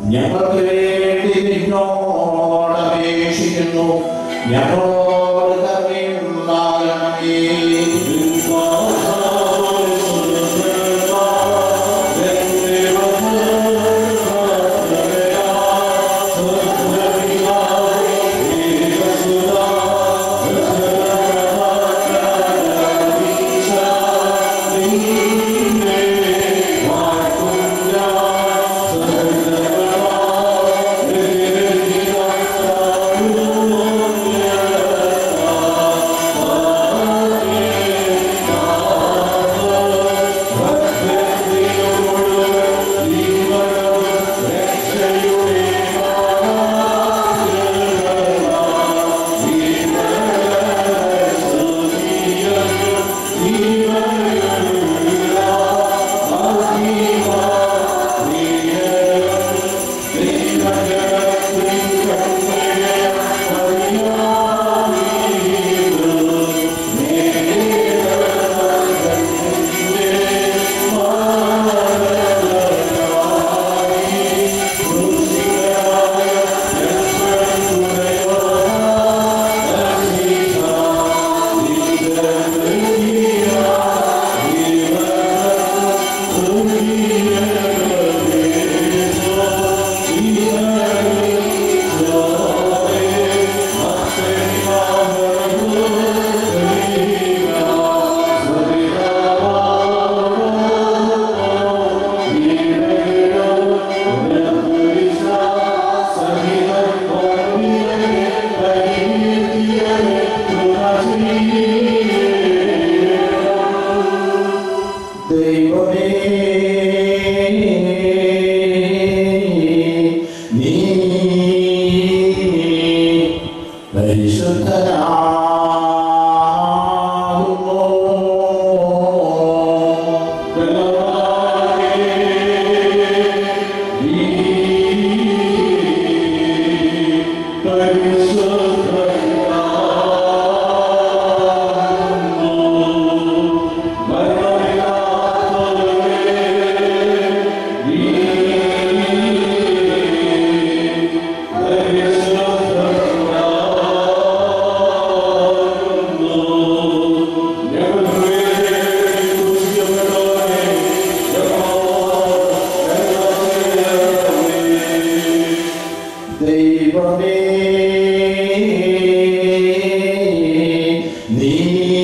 ഞങ്ങൾക്ക് വേണ്ടി നിന്നോട് അപേക്ഷിക്കുന്നു ഞങ്ങളോട് കരുണയുണ്ടാകണമേ ദൈവമേ നീ പരിശുദ്ധനാകുന്നു ദൈവമേ നീ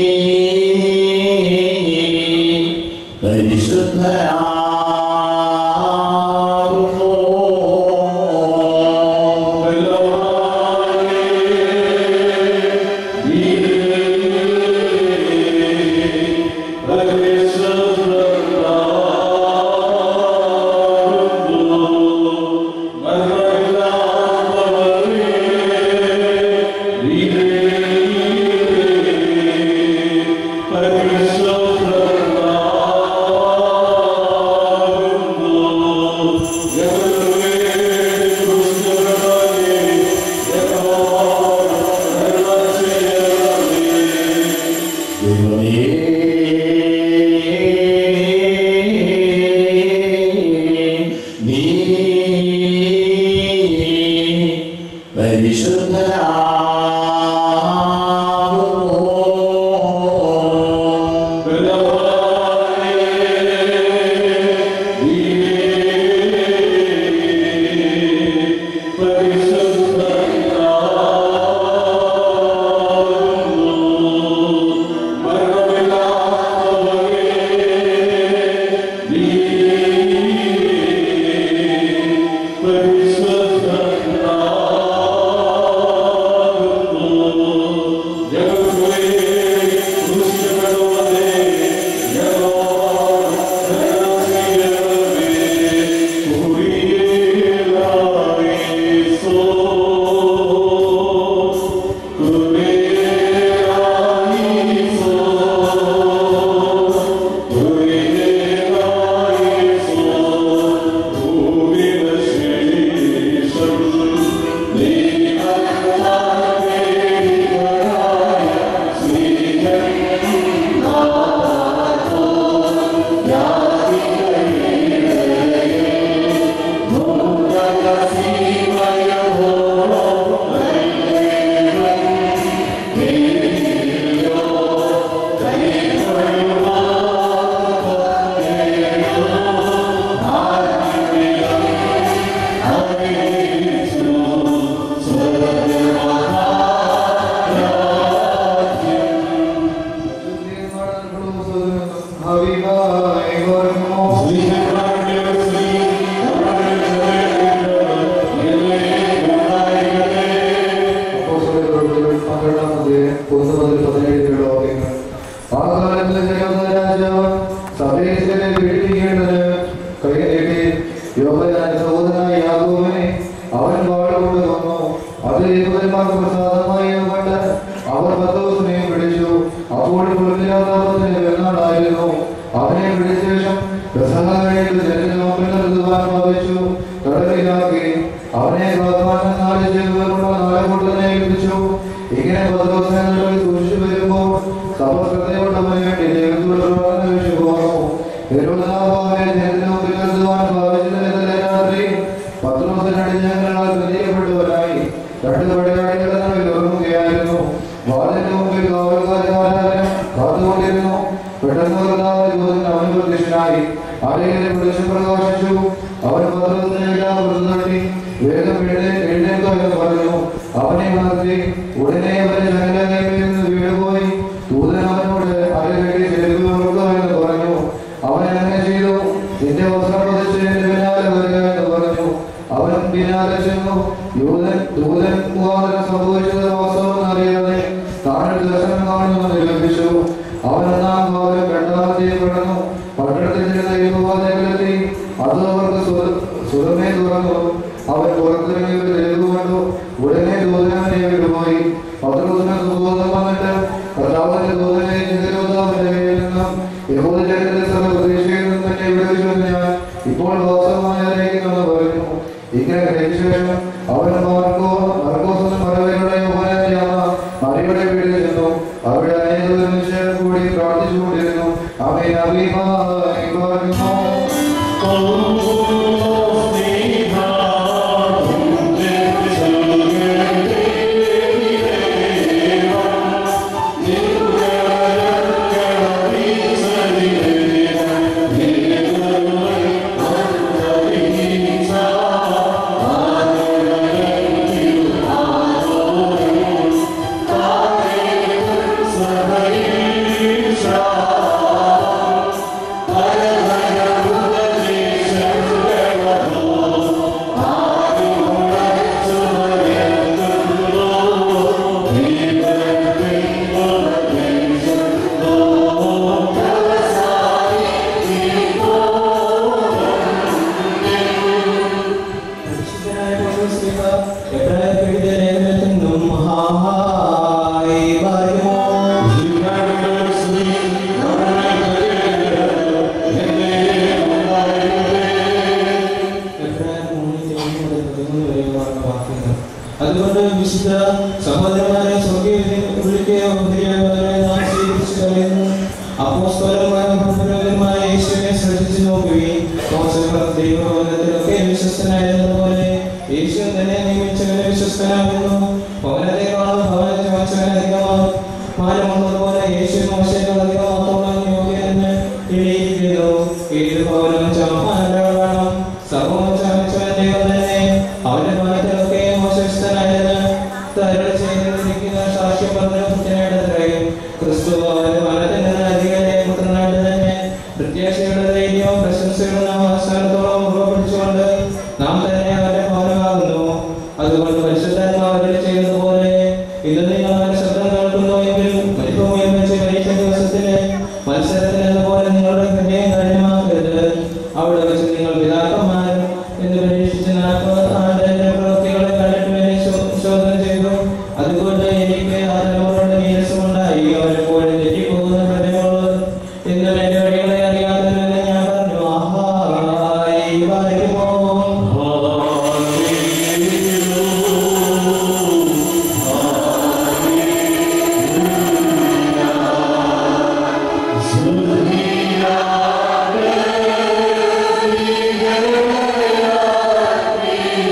പരിശുദ്ധനാകുന്നു ദൈവമേ നീ പരിശുദ്ധനാകുന്നു കയ്യിലാക്കി അവനെ ബഹുമാനം നാല് ജീവിതമുള്ള നാളെ കൊണ്ട് തന്നെ ഏൽപ്പിച്ചു ഇങ്ങനെ പത്ത് ദിവസങ്ങളിൽ സൂക്ഷിച്ചു വരുമ്പോൾ സഭ ശ്രദ്ധയോടവന് വേണ്ടി ദൈവത്തോട് അപേക്ഷിച്ചു പോകുന്നു തിരുവനാമമായ ജനത്തിന് മുമ്പിൽ നിർത്തുവാൻ ഭാവിച്ചതിനെ രാത്രി പത്ത് ദിവസത്തിനടി ഞങ്ങൾ ബന്ധിക്കപ്പെട്ടവരായി രണ്ട് പടയാളികളെ തമ്മിൽ ഉറങ്ങുകയായിരുന്നു വാതിന്റെ മുമ്പിൽ കാവൽക്കാരന്മാരായ കാത്തുകൊണ്ടിരുന്നു പെട്ടെന്ന് കർത്താവ് ദൂതൻ അവന് പ്രത്യക്ഷനായി ആരെങ്കിലും വെളിച്ചം പ്രകാശിച്ചു അവൻ പർവ്വതത്തിനെല്ലാം വൃതട്ടി വേഗം എഴുന്നേ എഴുന്നേൽക്കുക എന്ന് പറഞ്ഞു അവനെ ഉണർത്തി ഉടനെ അവന്റെ ജനലകയിൽ നിന്ന് വീണുപോയി ദൂതൻ അവനോട് അരകെട്ടി ചെരുപ്പ് ഉറക്കുക എന്ന് പറഞ്ഞു അവൻ അങ്ങനെ ചെയ്തു നിന്റെ വസ്ത്രം പതിച്ച് എന്റെ പിന്നാലെ വരിക എന്ന് പറഞ്ഞു അവൻ പിന്നാലെ ചെന്നു യൂതൻ ദൂതൻ മുഖാന്തരം സംഭവിച്ചത് വാസ്തവം അറിയാതെ താഴെ ദർശനം കാണുമെന്ന് ലഭിച്ചു അവൻ ഒന്നാം ഭാവം രണ്ടാമത്തെയും കടന്നു പട്ടണത്തിൽ ചെന്ന ഇരുപവാദത്തിലെത്തി അത് അവർക്ക് സ്വ- സ്വതമേ തുറന്നു അവൻ പുറത്തിറങ്ങി ഒരു തെരുവ് കണ്ടു ഉടനെ ദൂതനെ വിട്ടുപോയി പത്രത്തിന് സുബോധം വന്നിട്ട് കർത്താവിന്റെ ദൂതനെ ജഗരോധാവിന്റെ കയ്യിൽ നിന്നും യഹൂദജനത്തിന്റെ സഭ പ്രതീക്ഷയിൽ നിന്നും തന്നെ വിടുവിച്ചുവെന്ന് ഞാൻ ഇപ്പോൾ വാസമായി അറിയിക്കുമെന്ന് പറഞ്ഞു ഇങ്ങനെ ഗ്രഹിച്ച ശേഷം അവൻ മാർക്കോ മർക്കോസിനും മറവരുടെ യോഹനായ മറിയുടെ വീട്ടിൽ ചെന്നു അവിടെ അനേകം ഒരുമിച്ച് കൂടി പ്രാർത്ഥിച്ചുകൊണ്ടിരുന്നു അവൻ അഭിമാനി പറഞ്ഞു പരിശുദ്ധനായ പൗലോസ്ലീഹ എബ്രായർക്കെഴുതിയ ലേഖനത്തിൽ നിന്നും മഹാഹായി പറയുമോ എബ്രായർ മൂന്നിൽ ഒന്ന് മുതൽ പതിമൂന്ന് വരെയുള്ള വാക്യങ്ങൾ. അതുകൊണ്ട് വിശുദ്ധ സഹോദരന്മാരെ സ്വർഗീയ വിളിക്കുകയോ ബഹുമാനവരെ നാം സ്വീകരിച്ചു കഴിയുന്നു അപ്പോസ്തലന്മാരും പ്രബോധകന്മായ യേശുവിനെ ശ്രദ്ധിച്ചു നോക്കുകയും മോശം ദൈവഭവനത്തിലൊക്കെ വിശ്വസ്തനായിരുന്നതുപോലെ യേശു തന്നെ നിയമിച്ചവനെ വിശ്വസ്തനാകുന്നു ഭവനത്തെക്കാളും ഭവന ചോദിച്ചവനധികമാണ് മാനമുള്ളതുപോലെ യേശു മോശത്തേക്കാൾ അധികമാത്തോളം യോഗ്യനെന്ന് എഴുതിയിരിക്കുന്നു ഏത് ഭവനം ചാമാന്റെ വേണം സർവവും ചാമിച്ചവൻ ദൈവം തന്നെ അവന്റെ ഭവനത്തിലൊക്കെ മോശസ്ഥനായിരുന്നു തരൾ ചെയ്തിരിക്കുന്ന സാക്ഷ്യം പറഞ്ഞ പുത്രനായിട്ടത്രയും ക്രിസ്തു അവന്റെ ഭവനത്തിൽ നിന്ന് അധികാരി പുത്രനായിട്ട് തന്നെ പ്രത്യാശയുടെ ധൈര്യവും പ്രശംസയുടെ നാം അവസാനത്തോളം ഉറപ്പിച്ചുകൊണ്ട് നാം തന്നെ അവന്റെ ഭവനമാകുന്നു അതുകൊണ്ട് പരിശുദ്ധാത്മാവരുടെ ചെയ്യുന്നതുപോലെ ഇന്ന് നിങ്ങൾ അവന്റെ ശബ്ദം കേൾക്കുന്നു എങ്കിലും പരിഭവം വെച്ച് പരീക്ഷ ദിവസത്തിന് മത്സരത്തിന് എന്ന പോലെ നിങ്ങളുടെ ഹൃദയം കഠിനമാക്കരുത് അവിടെ വെച്ച് നിങ്ങൾ പിതാക്കന്മാർ എന്ന് പരീക്ഷിച്ച് നാൽപ്പത് ആണ്ട് പ്രവൃത്തികളെ കണ്ടിട്ട് എന്നെ ശോ- ശോധന ചെയ്തു അതുകൊണ്ട് എനിക്ക് ആ തലമുറയുടെ നീരസമുണ്ടായി അവരെപ്പോഴും തെറ്റിപ്പോകുന്ന ഹൃദയമുള്ളത് എന്നും എന്റെ വഴികളെ അറിയാത്തവരെന്ന് ഞാൻ പറഞ്ഞു ആഹാ ഈ പറയുമോ Yeah.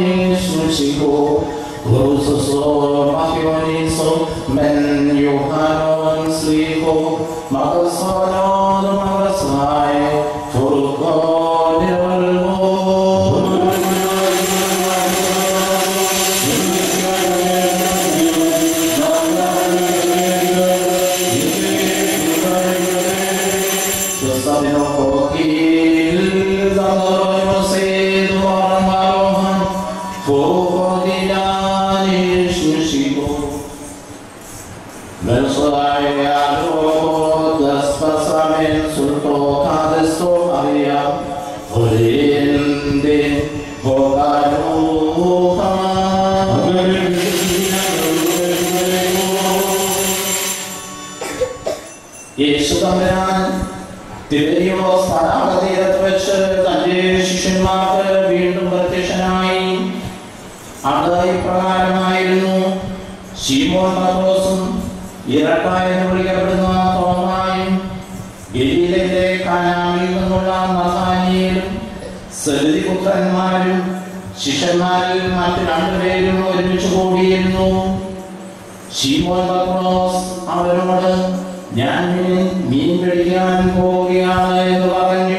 Susiko, Kurusoso, Mahioniso, Men Yohanon Sliko, Magasono, Magasai, Furuko, Nirvalmo. Sabino Kokil, Zangoro Se, Duaran Marohan, Fodilani Susiko. Mensaialo, Daspasamen, Sulto, Kadesto, Maria, Orinde, യേശു തമ്പുരാൻ തിബരിയോസ് തടാകതീരത്ത് വെച്ച് തന്റെ ശിഷ്യന്മാർക്ക് വീണ്ടും പ്രത്യക്ഷനായി അത് ഇപ്രകാരമായിരുന്നു ശീമോൻ പത്രോസും ഇരട്ടായ എന്ന് വിളിക്കപ്പെടുന്ന തോമായും ഗലീലയിലെ കാനാമിൽ നിന്നുള്ള നസാനിയലും സലിപുത്രന്മാരും ശിഷ്യന്മാരിൽ മറ്റു രണ്ടുപേരും ഒരുമിച്ച് കൂടിയിരുന്നു ശീമോൻ പത്രോസ് അവരോട് ഞാൻ മീൻ മീൻ പിടിക്കാൻ പോവുകയാണ് എന്ന് പറഞ്ഞു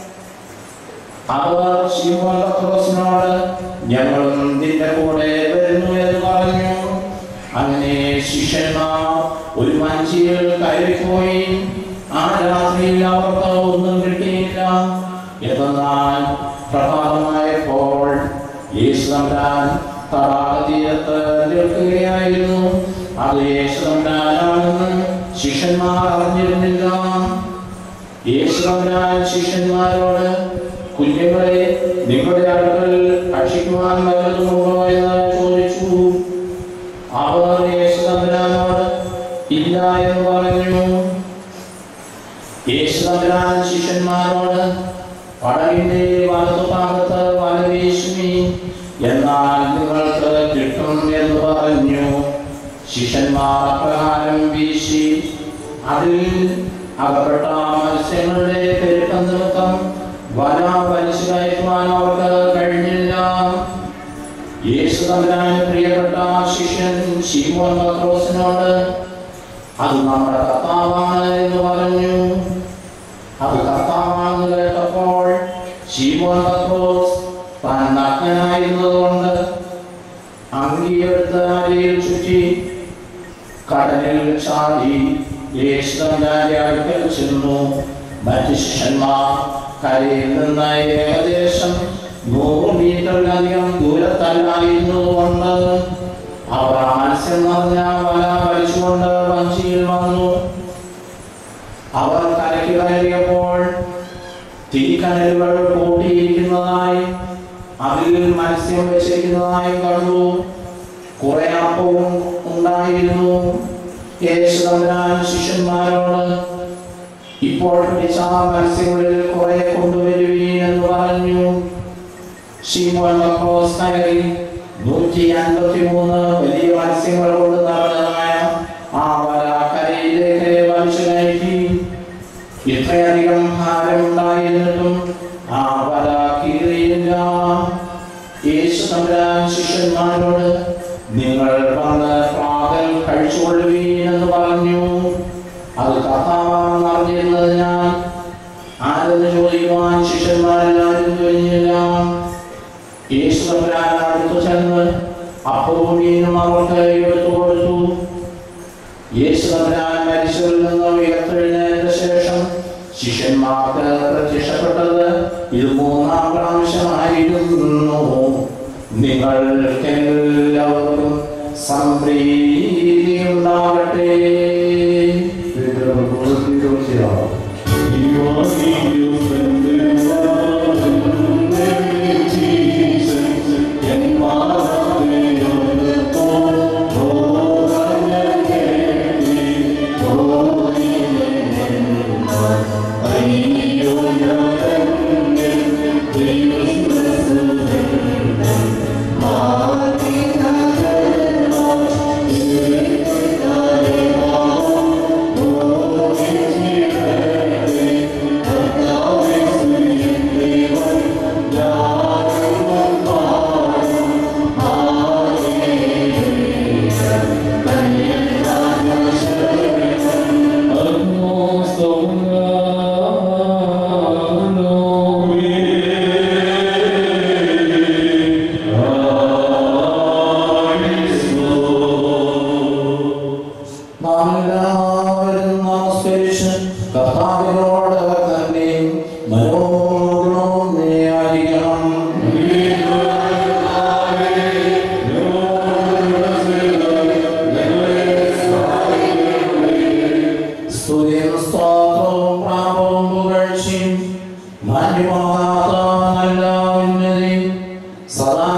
അവർ ശീമോൻ പത്രോസിനോട് ഞങ്ങളും നിന്റെ കൂടെ വരുന്നു എന്ന് പറഞ്ഞു അങ്ങനെ ശിഷ്യന്മാർ ഒരു വഞ്ചിയിൽ കയറിപ്പോയി ആ രാത്രിയിൽ അവർക്ക് ഒന്നും കിട്ടിയില്ല എന്നാൽ പ്രഭാതമായപ്പോൾ യേശു തമ്പുരാൻ തടാകതീരത്ത് നിൽക്കുകയായിരുന്നു അത് യേശു തമ്പുരാനാണെന്ന് ശിഷ്യന്മാർ അറിഞ്ഞിരുന്നില്ല യേശു തമ്പുരാൻ ശിഷ്യന്മാരോട് കുഞ്ഞുങ്ങളെ നിങ്ങളുടെ അടുക്കൽ ഭക്ഷിക്കുവാൻ വല്ലതുമുണ്ടോ എന്ന് ചോദിച്ചു അവർ യേശു തമ്പുരാനോട് ഇല്ല എന്ന് പറഞ്ഞു യേശു തമ്പുരാൻ ശിഷ്യന്മാരോട് പടകിന്റെ വലതുഭാഗത്ത് വല വീശുമി എന്നാൽ നിങ്ങൾക്ക് കിട്ടും എന്ന് പറഞ്ഞു ശിഷ്യന്മാർ അപ്രകാരം വീശി അതിൽ അകപ്പെട്ട മത്സ്യങ്ങളുടെ പെരുക്കം നിമിത്തം വല വലിച്ചു കയറ്റുവാൻ അവർക്ക് കഴിഞ്ഞില്ല യേശു തമ്പുരാൻ പ്രിയപ്പെട്ട ശിഷ്യൻ ശീമോൻ പത്രോസിനോട് അത് നമ്മുടെ കർത്താവാണ് എന്ന് പറഞ്ഞു അത് കർത്താവാണെന്ന് കേട്ടപ്പോൾ ശീമോൻ പത്രോസ് താൻ നഗ്നനായിരുന്നതുകൊണ്ട് അങ്കിയെടുത്ത് അരയിൽ ചുറ്റി കടലിൽ ചാടി യേശു തമ്പുരാന്റെ അടുക്കൽ ചെന്നു മറ്റു ശിഷ്യന്മാർ കരയിൽ നിന്ന് ഏകദേശം നൂറ് മീറ്ററിലധികം ദൂരത്തല്ലായിരുന്നതുകൊണ്ട് അവർ ആ മത്സ്യം നിറഞ്ഞ വല വലിച്ചുകൊണ്ട് വഞ്ചിയിൽ വന്നു അവർ കരയ്ക്ക് കയറിയപ്പോൾ തീക്കനലുകൾ കൂട്ടിയിരിക്കുന്നതായി അതിൽ മത്സ്യം വെച്ചിരിക്കുന്നതായും കണ്ടു കുറെ അപ്പവും ഉണ്ടായിരുന്നു യേശു തമ്പുരാൻ ശിഷ്യന്മാരോട് ഇപ്പോൾ പിടിച്ച മത്സ്യങ്ങളിൽ കുറെ കൊണ്ടുവരുവീൻ എന്ന് പറഞ്ഞു ശീമോൻ പത്രോസ് കയറി നൂറ്റി അൻപത്തി മൂന്ന് വലിയ മത്സ്യങ്ങൾ കൊണ്ട് നിറഞ്ഞതായ ആ വല കരയിലേക്ക് വലിച്ചു കയറ്റി ഇത്രയധികം ഭാരമുണ്ടായിരുന്നിട്ടും ആ വല കീറിയില്ല യേശു തമ്പുരാൻ ശിഷ്യന്മാരോട് നിങ്ങൾ വന്ന് പ്രാതൽ കഴിച്ചുകൊള്ളുവീൻ എന്ന് പറഞ്ഞു അത് കർത്താവാണെന്ന് അറിഞ്ഞിരുന്നത് ഞാൻ ആരെന്ന് ചോദിക്കുവാൻ ശിഷ്യന്മാരെല്ലാവരും കഴിഞ്ഞില്ല യേശു തമ്പുരാൻ അടുത്തു ചെന്ന് അപ്പവും മീനും അവർക്ക് എടുത്തു കൊടുത്തു യേശു തമ്പുരാൻ മരിച്ചവരിൽ നിന്ന് ഉയർത്തെഴുന്നേറ്റ ശേഷം ശിഷ്യന്മാർക്ക് പ്രത്യക്ഷപ്പെട്ടത് ഇത് മൂന്നാം പ്രാവശ്യമായിരുന്നു നിങ്ങൾക്കെല്ലാവർക്കും സംപ്രീതി ഉണ്ടാകട്ടെ Thank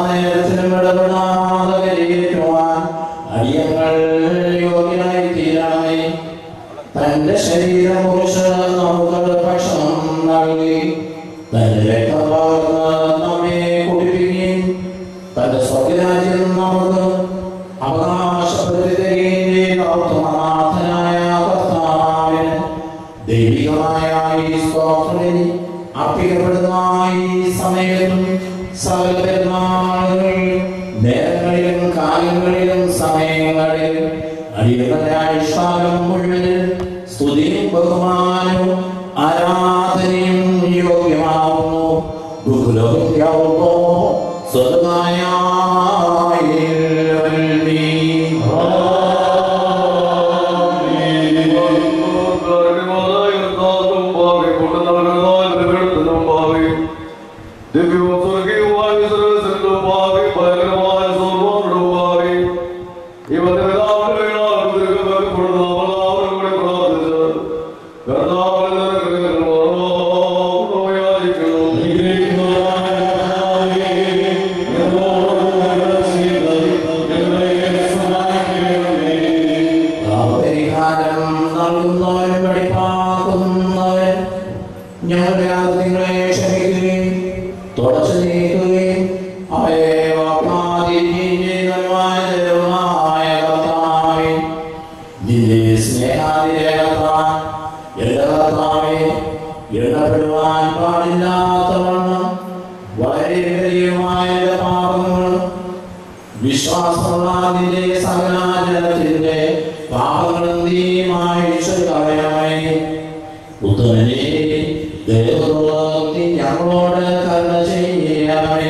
നേരത്തിലും ഇടപെടാതെ കരയേറ്റുവാൻ അടിയങ്ങൾ യോഗ്യനായി തീരണമേ തന്റെ ശരീരം കുറിച്ച് നമുക്ക് ഭക്ഷണം നൽകി തന്റെ രക്തം പകർന്ന് നമ്മെ കുടിപ്പിക്കുകയും തന്റെ സ്വർഗരാജ്യം നമുക്ക് അവകാശപ്പെടുത്തി തരികയും ചെയ്ത ഉത്തമനാഥനായ കർത്താവിന് ദൈവികമായ ഈ സ്തോത്രത്തിൽ അർപ്പിക്കപ്പെടുന്ന ഈ സമയത്തും സകല പെരുന്നാളുകളിലും നേരങ്ങളിലും കാലങ്ങളിലും സമയങ്ങളിലും അടിയങ്ങളുടെ ആയുഷ്കാലം മുഴുവനും സ്തുതിയും ബഹുമാനവും ആരാധനയും യോഗ്യമാവുന്നു ബഹുലോകോ സ്വതമായ പരിഹാരം നൽകുന്നവൻ വെളിപ്പാക്കുന്നവൻ ഞങ്ങളുടെ ആദ്യങ്ങളെ ക്ഷമിക്കുകയും തുടച്ചു നീക്കുകയും അവയെ വാഗ്ദാനിക്കുകയും ചെയ്യുന്നതുമായ ദൈവമായ കർത്താവേ, നിന്റെ സ്നേഹാതിരേകത്താൽ എല്ലാ കർത്താവേ, എണ്ണപ്പെടുവാൻ പാടില്ലാത്തവണ്ണം വളരെ വലിയമായ എൻ്റെ പാപങ്ങളും വിശ്വാസമുള്ള നിന്റെ സകലാചരണത്തിന്റെ പാപങ്ങളും നീ മായിച്ചു കളയണമേ ഉത്തമനെ ദൈവത്തോളം നീ ഞങ്ങളോട് കരുണ ചെയ്യണമേ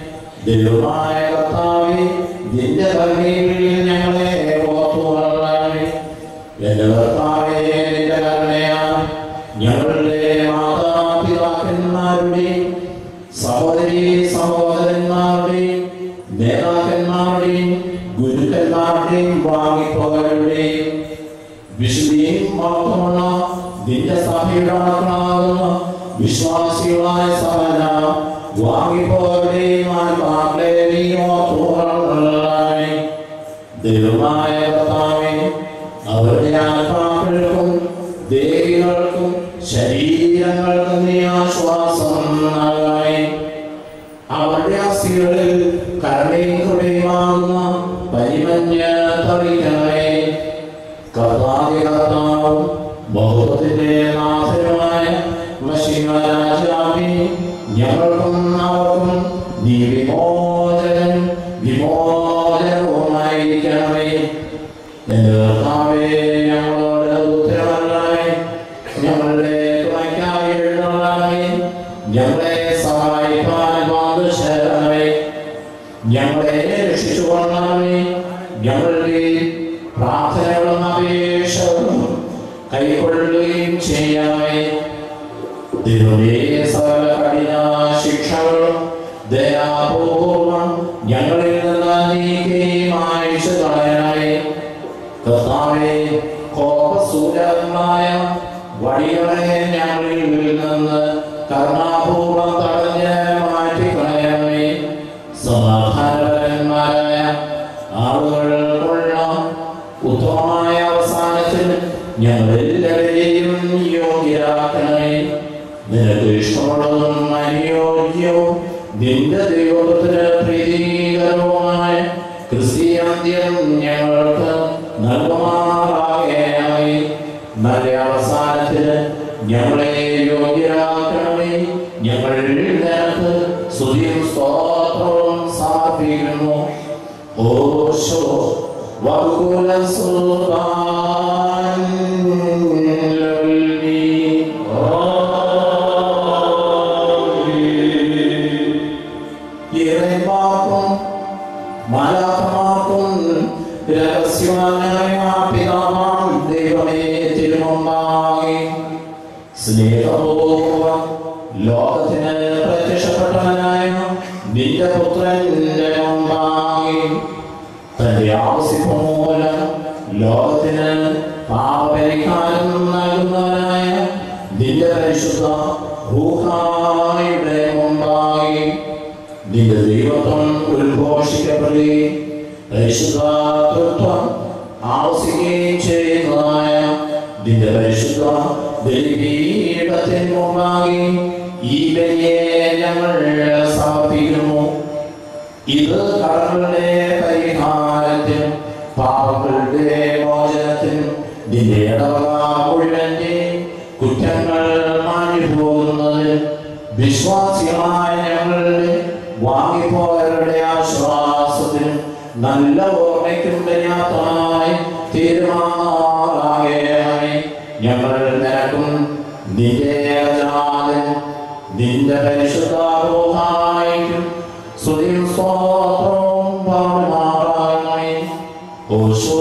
ദൈവമായ കർത്താവേ നിന്റെ കരുണയിൽ ഞങ്ങളെ ഓർത്തുകൊള്ളണമേ എന്റെ കർത്താവേ നിന്റെ കരുണയാണ് ഞങ്ങളുടെ മാതാപിതാക്കന്മാരുടെയും സഹോദരി സഹോദരന്മാരുടെയും നേതാക്കന്മാരുടെയും ഗുരുക്കന്മാരുടെയും വാങ്ങിപ്പോകരുടെയും വിശുദ്ധിയും മാത്രമുള്ള നിന്റെ സഭയുടെ മക്കളാകുന്ന വിശ്വാസികളായ സഭന വാങ്ങിപ്പോകരുടെയും ആത്മാക്കളെ നീ ഓർത്തുകൊള്ളണമേ ദൈവമായ കർത്താവേ അവരുടെ ആത്മാക്കൾക്കും ദേഹികൾക്കും ശരീരങ്ങൾക്കും നീ ആശ്വാസം നൽകണമേ അവരുടെ അസ്ഥികളിൽ കരുണയും കൃപയുമാകുന്ന പരിമഞ്ഞ തളിക്കണമേ കർത്താവേ കർത്താവും ബഹുത്വത്തിന്റെ നാഥനുമായ മഷിമരാജാവേ ഞങ്ങൾക്കും അവർക്കും നീ വിമോചനം വിമോചനവുമായിരിക്കണമേ എന്റെ കർത്താവേ ഞങ്ങളോട് ഉത്തരവരണമേ ഞങ്ങളുടെ തുണയ്ക്കായി എഴുന്നള്ളണമേ ഞങ്ങളെ സഹായിപ്പാൻ മാതൃശരണമേ ഞങ്ങളെ രക്ഷിച്ചുകൊള്ളണമേ ഞങ്ങളുടെ പ്രാർത്ഥനകളും അപേക്ഷകളും കൈക്കൊള്ളുകയും ചെയ്യണമേ ദൈവമേ സകല കഠിന ശിക്ഷകളും ദയാപൂർവം ഞങ്ങളിൽ നിന്ന് നീക്കുകയും അയച്ചു കളയണമേ കർത്താവേ കോപസൂരമായ വഴികളെ ഞങ്ങളിൽ നിന്ന് കരുണാപൂർവം തടഞ്ഞ് മാറ്റിക്കളയണമേ സമാധാനപരന്മാരായ ആളുകൾക്കുള്ള ഉത്തമമായ അവസാനത്തിൽ ഞങ്ങളെല്ലാവരെയും യോഗ്യരാക്കണമേ നിനക്ക് ഇഷ്ടമുള്ളതും അനുയോജ്യവും നിന്റെ ദൈവത്തിന് പ്രീതികരവുമായ ക്രിസ്തീയാന്ത്യം ഞങ്ങൾക്ക് നൽകുമാറാകണമേ നല്ല അവസാനത്തിന് ഞങ്ങളെ യോഗ്യരാക്കണമേ ഞങ്ങൾ നിനക്ക് സ്തുതിയും സ്തോത്രവും സമർപ്പിക്കുന്നു ഓശോ വകുല സുൽത്താൻ ഇറമാക്കും മാലാഖമാക്കും രഹസ്യമായ പിതാവാം ദൈവമേ തിരുമുമ്പാകെ സ്നേഹപൂർവം ലോകത്തിന് പ്രത്യക്ഷപ്പെട്ടവനായ നിന്റെ പുത്രന്റെ മുമ്പാകെ തന്റെ ആവശ്യം മൂലം ലോകത്തിന് പാപപരിഹാരം നൽകുന്നവനായ നിന്റെ പരിശുദ്ധ റൂഹായുടെ മുമ്പാകെ നിന്റെ ദൈവത്വം ഉദ്ഘോഷിക്കപ്പെടുകയും പരിശുദ്ധാത്വം ആവസിക്കുകയും ചെയ്യുന്നതായ നിന്റെ പരിശുദ്ധ ബലിപീഠത്തിന് മുമ്പാകെ ഈ ബലിയെ ഞങ്ങൾ സമർപ്പിക്കുന്നു ഇത് കടങ്ങളുടെ പരിഹാരത്തിനും പാപങ്ങളുടെ മോചനത്തിനും നിന്റെ ഇടവക മുഴുവന്റെ കുറ്റങ്ങൾ മാഞ്ഞു പോകുന്നതിനും വിശ്വാസികളായ ഞങ്ങളുടെ വാങ്ങിപ്പോയവരുടെ ആശ്വാസത്തിനും നല്ല ഓർമ്മയ്ക്കും പര്യാപ്തമായി തീരുമാനമാകേണമേ ഞങ്ങൾ നിനക്കും നിന്റെ ഏകജാതൻ നിന്റെ പരിശുദ്ധാരോഹായിക്കും സ്തുതിയും സ്തോത്രവും പാടുമാറാകണമേ ഓശോ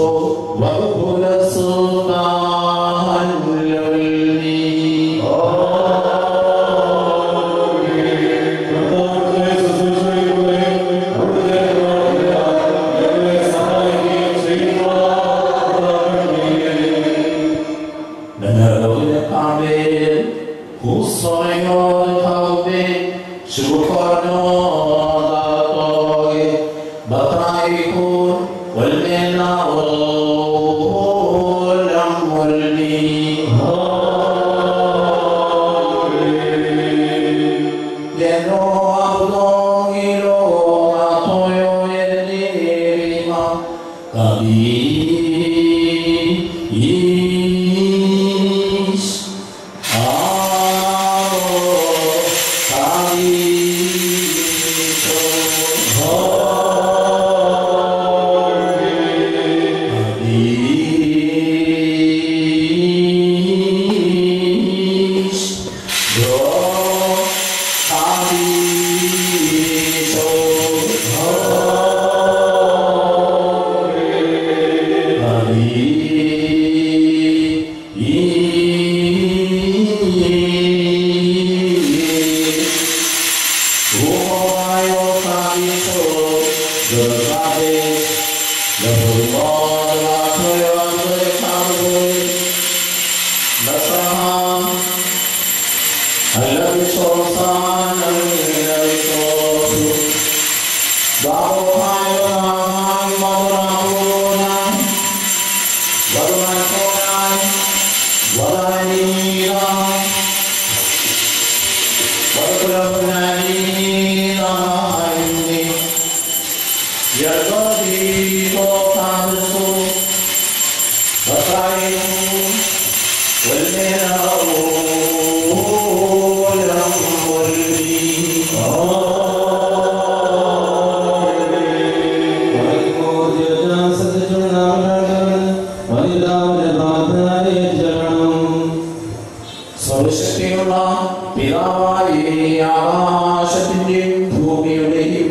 സർവശക്തിയുള്ള പിതാവായി ആകാശത്തിന്റെയും ഭൂമിയുടെയും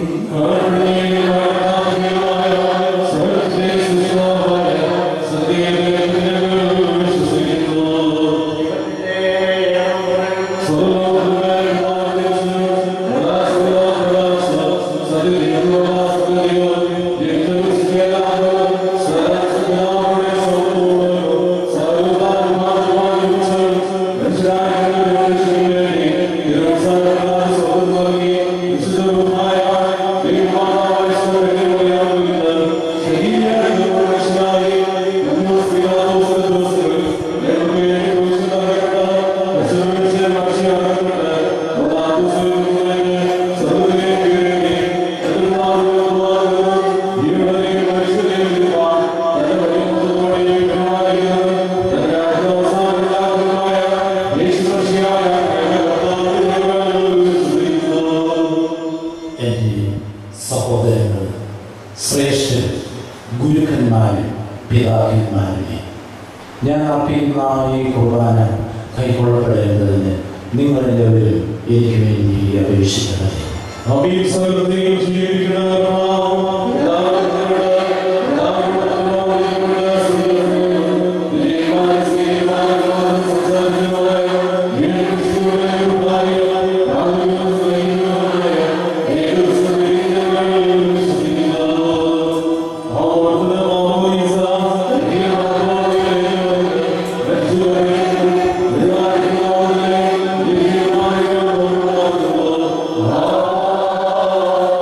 എൻ്റെ സഹോദരങ്ങൾ ശ്രേഷ്ഠ ഗുരുക്കന്മാരും പിതാക്കന്മാരുടെ ഞാൻ അർപ്പിക്കുന്ന ഈ കുർബാന കൈക്കൊള്ളപ്പെടേണ്ടതിന് നിങ്ങളെല്ലാവരും എനിക്ക് വേണ്ടി അപേക്ഷിക്കുന്നത് Oh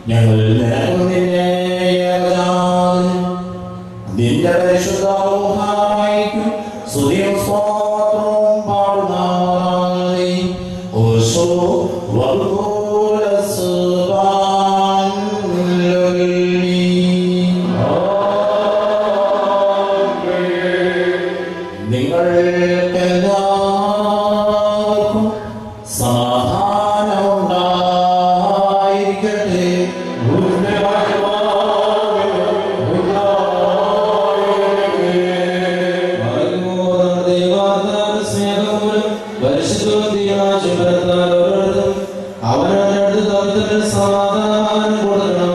ഞങ്ങൾ നിനക്ക് നിന്നെ ഏകജാതൻ നിന്റെ പരിശുദ്ധമായിരിക്കും സ്തുതിയും സ്തോത്രവും പാടുന്നായി ഓശോ നിങ്ങൾക്കെല്ലാവർക്കും സമാധാനം ഉണ്ടായിരിക്കട്ടെ സമാധാനം കൊടുക്കണം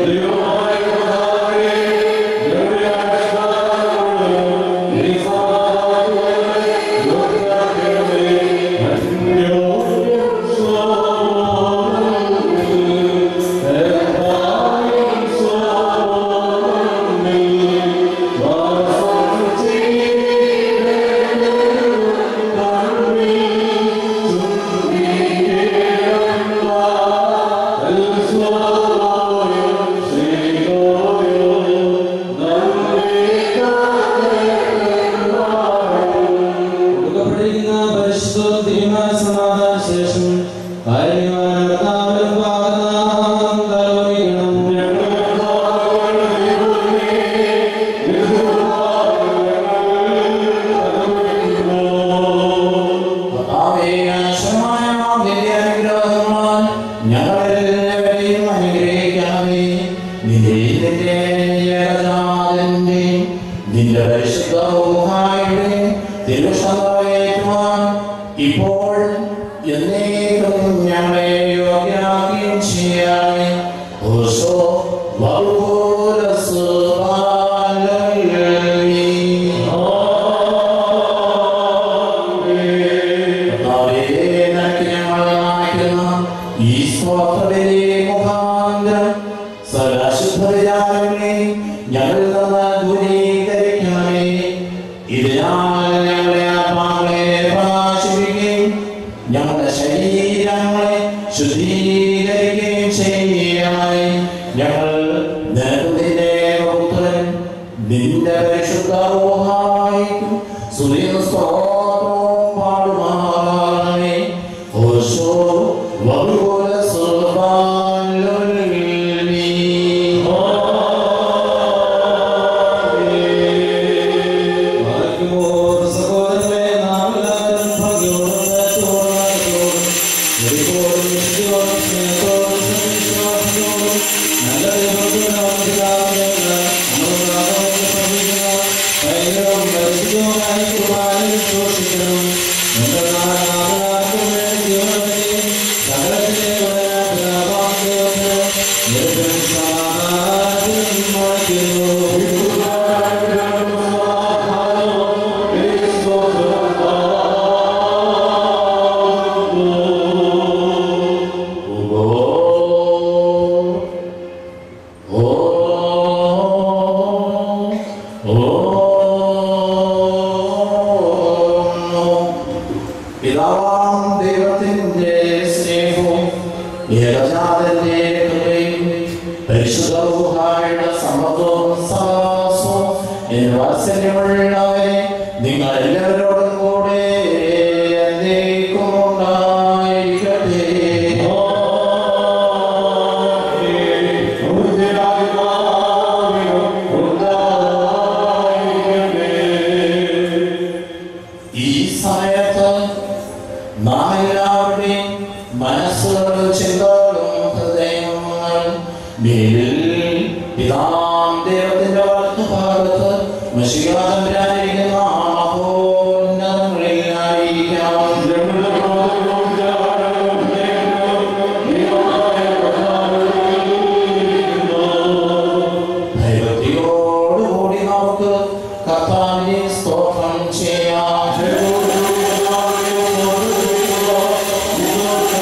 കൊടുക്കപ്പെട്ടിരിക്കുന്ന പരിശുദ്ധ തീരുമാന സമാധാന ശേഷം കാരുണ്യവാനായ കർത്താവിനും വാഗ്ദാനം കൽപ്പിക്കണം. കർത്താവേ, അനശ്വരമായ നിന്റെ അനുഗ്രഹങ്ങളാൽ ഞങ്ങളെല്ലാവരെയും അനുഗ്രഹിക്കണമേ. നിന്റെയും നിന്റെ ഏകജാതന്റെയും നിന്റെ പരിശുദ്ധ ഊഹായുടെയും തിരുവിഷ്ടം നിറവേറ്റുവാൻ ഇപ്പോൾ എന്നേക്കും ഞങ്ങളെ യോഗ്യരാക്കുകയും ചെയ്യണമേ. ഓശോ വറുപൂരസ് പാലല്ലീ. കർത്താവേ, നിനക്ക് ഞങ്ങൾ നയിക്കുന്ന ഈ സ്തോത്രബലി മുഖാന്തരം സകലശുദ്ധവിചാരങ്ങളെ ഞങ്ങളിൽ നിന്ന് ദൂരീകരിക്കണമേ. ഇതിനാൽ ഞങ്ങളുടെ ആത്മാക്കളെ പ്രകാശിപ്പിക്കുകയും ഞങ്ങളുടെ ശരീരങ്ങളെ ശുദ്ധീകരിക്കുകയും ചെയ്യണമേ ഞങ്ങൾ നിനക്ക് നിന്റെ പുത്രൻ നിന്റെ പരിശുദ്ധ ഊഹായിക്കും സ്തുതിയും സ്തോത്രവും പാടുമാറാണമേ. ഓശോ വറുകുല സുർബാലുല്ലീ. വാഴ്ത്തുവോർ സഹോദരങ്ങളെ നാം എല്ലാവരും ഭാഗ്യവാന്മാരും ദേശവാസികളും ഒരിക്കലും വിശുദ്ധിയോടും സ്നേഹത്തോടും സത്യവിശ്വാസത്തോടും നല്ല ദൈവത്തോടും ആവശ്യമില്ലാതെ നമ്മുടെ നാമത്തിൽ പ്രവർത്തിക്കുന്ന ഭയങ്കരവും പരിശുദ്ധവുമായ കുർബാനയിൽ സൂക്ഷിക്കണം. നമ്മുടെ നാമനാഥനാർക്കും വേണ്ടി ജീവനെടുക്കുകയും സകലത്തിലെ പിതാവാം ദൈവത്തിന് നിരന്തരം സമാധാനത്തിൽ മുഴക്കുന്നു. പിതാവാം ദൈവത്തിന്റെ സ്നേഹവും ഏകജാതന്റെ കൃപയും പരിശുദ്ധ ഊഹായുടെ സമ്മതവും സഹാസവും എൻ വാത്സല്യമുള്ളവരെ നിങ്ങൾ എല്ലാവരോടും കൂടെ എന്നേക്കും ഉണ്ടായിരിക്കട്ടെ ഈ സമയത്ത് നാം എല്ലാവരുടെയും മനസ്സുകളും ചിന്തകളും ഹൃദയങ്ങളും മേലിൽ പിതാം ദൈവത്തിന്റെ വലത്തുഭാഗത്ത് മഷികാതമ്പരായിരിക്കുന്ന മഹോന്നതങ്ങളിലായിരിക്കാം ഭയഭക്തിയോടുകൂടി നമുക്ക് കർത്താവിനെ സ്തോത്രം ചെയ്യാം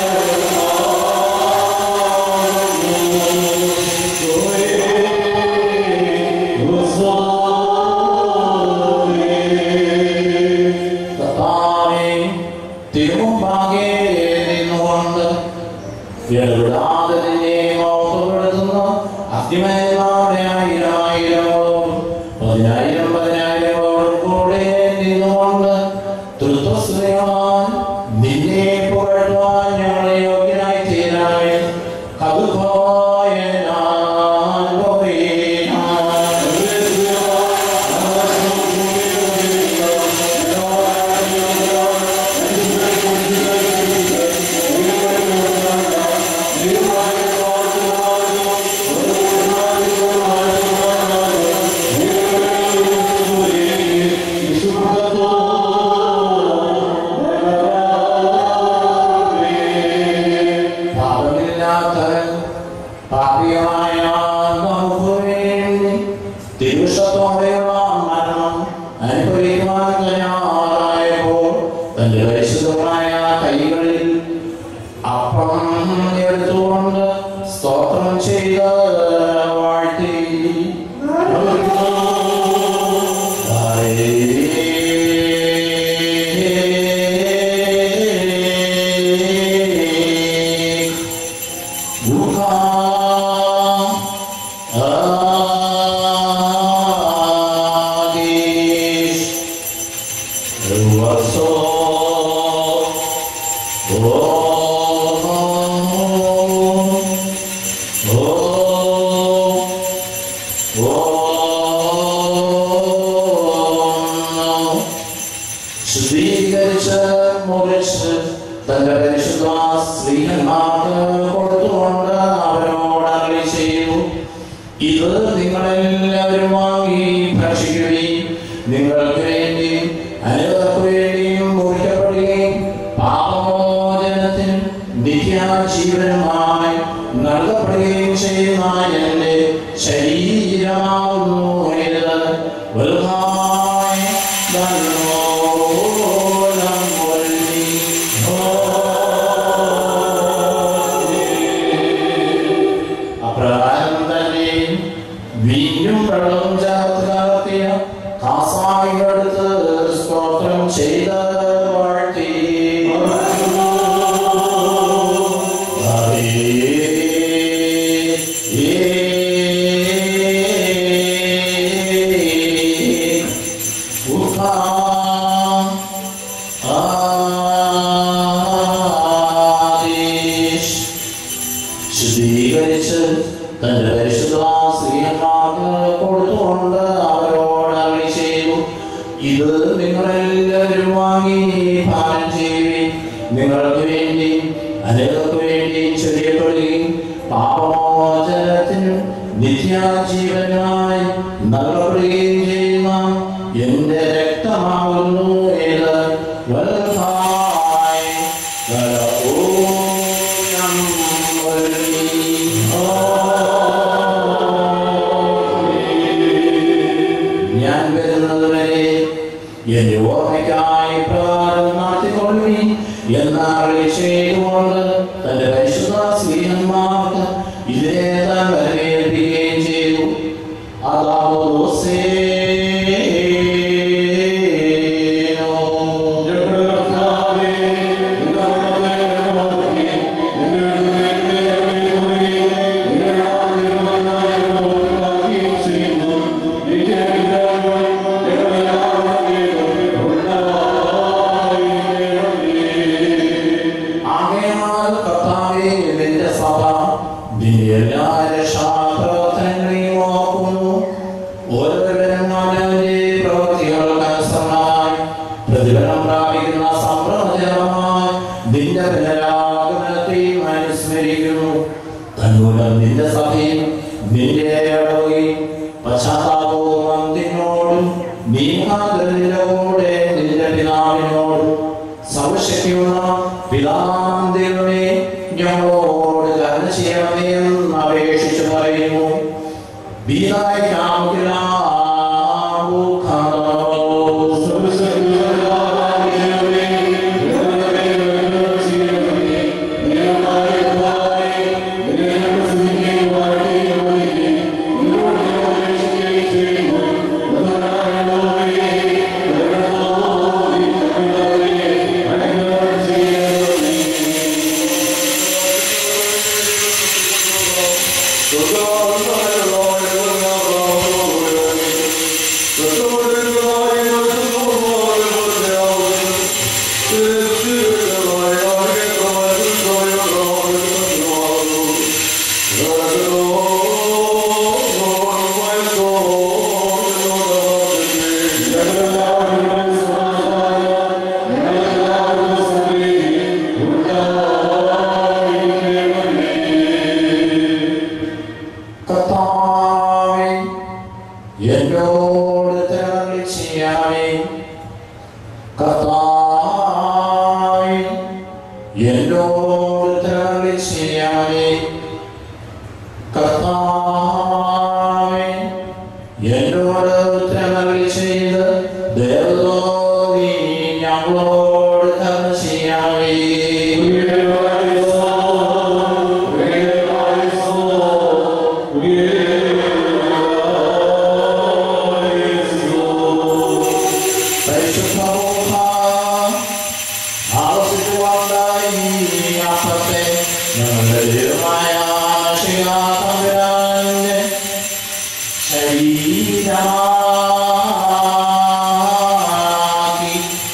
ഓ അന്തിമന്മാരുടെ ആയിരായിരവും പതിനായിരം പതിനായിരവും കൂടെ നിന്നുകൊണ്ട് തൃത്വസ്തുതിയാൻ നിന്നെ പുകഴ്ത്തുവാൻ ഞങ്ങളെ യോഗ്യനായി തീരായി അതുപോയ ഞാൻ പോയിനാ. പാപമില്ലാത്തവൻ പാപിയായ നമുക്ക് വേണ്ടി തിരുഷത്തോടെയുള്ള മരണം അനുഭവിക്കുവാൻ തയ്യാറായപ്പോൾ തന്റെ പരിശുദ്ധമായ കൈകളിൽ അപ്പം എടുത്തുകൊണ്ട് സ്തോത്രം ചെയ്ത് വാഴ്ത്തി ശുദ്ധീകരിച്ച് മുറിച്ച് തന്റെ പരിശുദ്ധ സ്ത്രീഹന്മാർക്ക് കൊടുത്തുകൊണ്ട് അവരോട് അരളി ചെയ്തു ഇത് നിങ്ങളെല്ലാവരും വാങ്ങി ഭക്ഷിക്കുകയും നിങ്ങൾക്ക് വേണ്ടി അനേകർക്ക് വേണ്ടിയും മുറിക്കപ്പെടുകയും പാപമോചനത്തിന് നിത്യാജീവനുമായി നൽകപ്പെടുകയും ചെയ്യുന്ന എന്റെ ശരീരമാകുന്നു ഇത് വലുതായി നല്ലോണം ഒഴുകി. അപ്രകാരം തന്നെ വീഞ്ഞും വെള്ളവും ചേർത്ത് കലർത്തിയ കാസായികളെടുത്ത് സ്തോത്രം ചെയ്ത് വാഴ്ത്തി ആദേശ് ശുദ്ധീകരിച്ച് തന്റെ പരിശുദ്ധ സ്ത്രീയന്മാർക്ക് കൊടുത്തുകൊണ്ട് അവരോട് അരളി ചെയ്തു ഇത് നിങ്ങളെല്ലാവരും വാങ്ങി പാനം ചെയ്യുകയും നിങ്ങൾക്ക് വേണ്ടി അനേകർക്ക് വേണ്ടി ചൊരിയപ്പെടുകയും പാപമോചനത്തിനും നിത്യാജീവനായി നൽകപ്പെടുകയും ചെയ്യുന്ന എന്റെ രക്തമാകുന്നു ഏത് വലുതായി വലഊനം ഞാൻ വരുന്നതുവരെ എന്റെ ഓർമ്മയ്ക്കായി പ്രകാരം നടത്തിക്കൊള്ളി എന്നറിയി ചെയ്തുകൊണ്ട് തന്റെ പരിശുദ്ധ സ്ത്രീയന്മാർക്ക് ഇതിനെ താൻ വരവേൽപ്പിക്കുകയും ചെയ്തു അതാവോ ആകയാൽ കർത്താവേ നിന്റെ സഭ നിന്റെ എല്ലാ രക്ഷാപ്രവർത്തനങ്ങളെയും ഓർക്കുന്നു ഓരോരുത്തരും അവനവന്റെ പ്രവൃത്തികൾക്കനുസരണമായി പ്രതിഫലം പ്രാപിക്കുന്ന സംഭ്രമജനമായി നിന്റെ പുനരാഗമനത്തെയും അനുസ്മരിക്കുന്നു തന്മൂലം നിന്റെ സഭയും നിന്റെ ഇടവകയും പശ്ചാത്താപവും അന്തിനോടും നീഹാഗ്രഹിന്റെ കൂടെ നിന്റെ പിതാവിനോടും സർവശക്തിയുള്ള പിതാന്തേ ഞങ്ങളോട് കരുണ ചെയ്യണമേ എന്ന് അപേക്ഷിച്ച് പറയുന്നു Thank കർത്താവേ എന്നോട് തിരളി ചെയ്യാമേ കർത്താവേ എന്നോട് തിരളി ചെയ്യാമേ കർത്താവേ എന്നോട് തിരളി ചെയ്ത് ദേവതോവി ഞങ്ങളോട് കർമ്മ ചെയ്യാമേ പരിശുദ്ധമോഹ ആവശ്യമുണ്ടായി അപ്പത്തെ ഞങ്ങളുടെ ദൈവമായ ശിവാതമ്പുരാന്റെ ശരീരമാക്കി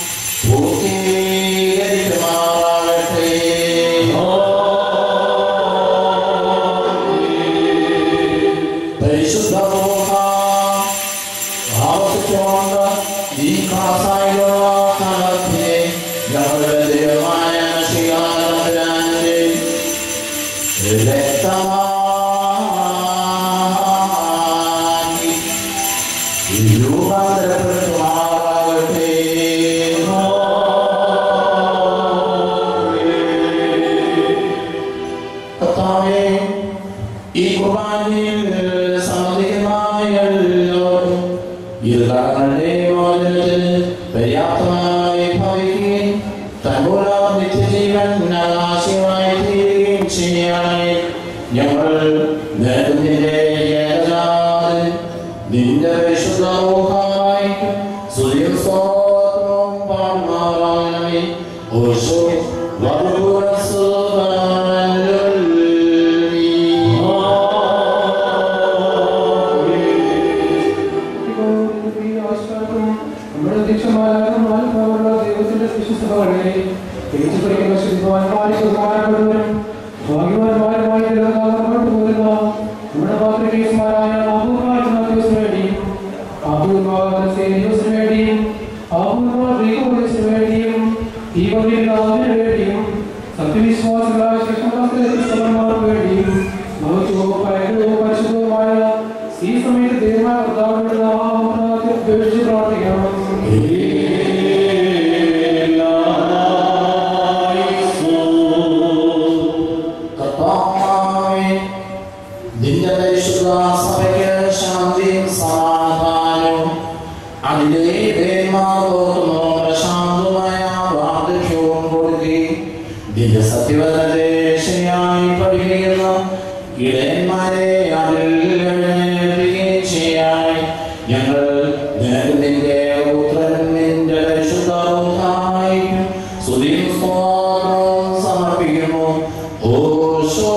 പൂർത്തീകരിക്കുമാറാകട്ടെ പരിശുദ്ധമോഹ ആവശ്യമുണ്ട് ഈ കാസായുള്ള കാലത്തെ ഞങ്ങളുടെ ദൈവമായ ശിവാനന്ദന്റെ രക്തമാക്കി രൂപാന്തരപ്പെടുത്തുമാറാകട്ടെ കർത്താവേ ഈ കുർബാനയിൽ സമ്മതിക്കുന്നതായ എല്ലാവർക്കും ഇത് കടങ്ങളുടെ മോചനത്തിന് പര്യാപ്തമായി ഭവിക്കുകയും തന്മൂലം നിത്യജീവൻ ആശയമായി തീരുകയും ചെയ്യണമേ ഞങ്ങൾ നിനക്ക് നിന്റെ ഏകജാതൻ നിന്റെ വിശുദ്ധമൂഹമായി സ്തുതിയും സ്തോത്രവും പാടുമാറാകണമേ ഓശോ നമ്മുടെ അധ്യക്ഷന്മാരായ മാലിന്യമുള്ള ദൈവത്തിന്റെ വിശ്വസതകളെ തിരിച്ചു പഠിക്കുന്ന ശുദ്ധവാന്മാരെ ബഹുമാനപ്പെടുന്നവരും ഭാഗ്യവാന്മാരുമായി നിലനിർത്തപ്പെട്ടു പോരുന്ന നമ്മുടെ പാത്രികേസ്മാരായ അപൂർവാദിനു വേണ്ടിയും അപൂർവാദിനു വേണ്ടിയും അപൂർവ വേണ്ടിയും ഈ പതിനാവിന് വേണ്ടിയും സത്യവിശ്വാസികളായ ശിക്ഷണമാർക്ക് വേണ്ടിയും ഭൗതികവും പരകവും പരിശുദ്ധവുമായ ഈ സമയത്ത് ദൈവമായ കർത്താവിന്റെ നാമത്തിൽ ഉപേക്ഷിച്ച് പ്രാർത്ഥിക്കണം കർത്താവേ, നിന്റെ പരിശുദ്ധ സഭയ്ക്ക് ശാന്തിയും സമാധാനവും അതിലെ ദേമാകോർമ്മോ പ്രശാന്തമായ വാർദ്ധക്യവും കൊടുക്കുകയും നിന്റെ സത്യവതത്തെ ശരിയായി പഠിപ്പിക്കുന്ന ഇടയന്മാരെ അതിൽ എഴുന്നേൽപ്പിക്കുകയും ചെയ്യാൻ ഞങ്ങൾ നിനക്ക് നിന്റെ പുത്രൻ നിന്റെ പരിശുദ്ധവും സ്തുതിയും സ്തോത്രവും സമർപ്പിക്കുന്നു ഓശോ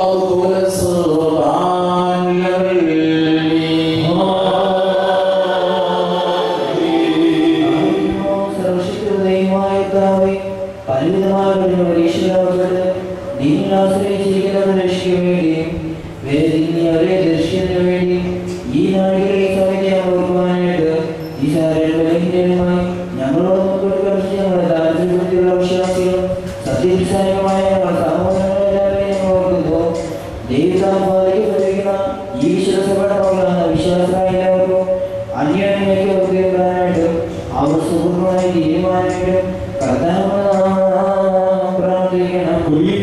സത്യവിശ്വാസമായ സഹോദരങ്ങളെല്ലാവരെയും ഓർക്കുന്നു ദൈവസാമ്പാദിക്കപ്പെട്ടിരിക്കുന്ന ഈ വിശ്വാസപ്പെട്ട മകളാണ് വിശ്വാസമായ എല്ലാവർക്കും അന്യോന്യമൊക്കെ ഒത്തുതീർക്കാനായിട്ട് അവർ സുഹൃത്തുമായി തീരുമാനിക്കും കർത്താവ് പ്രാർത്ഥിക്കണം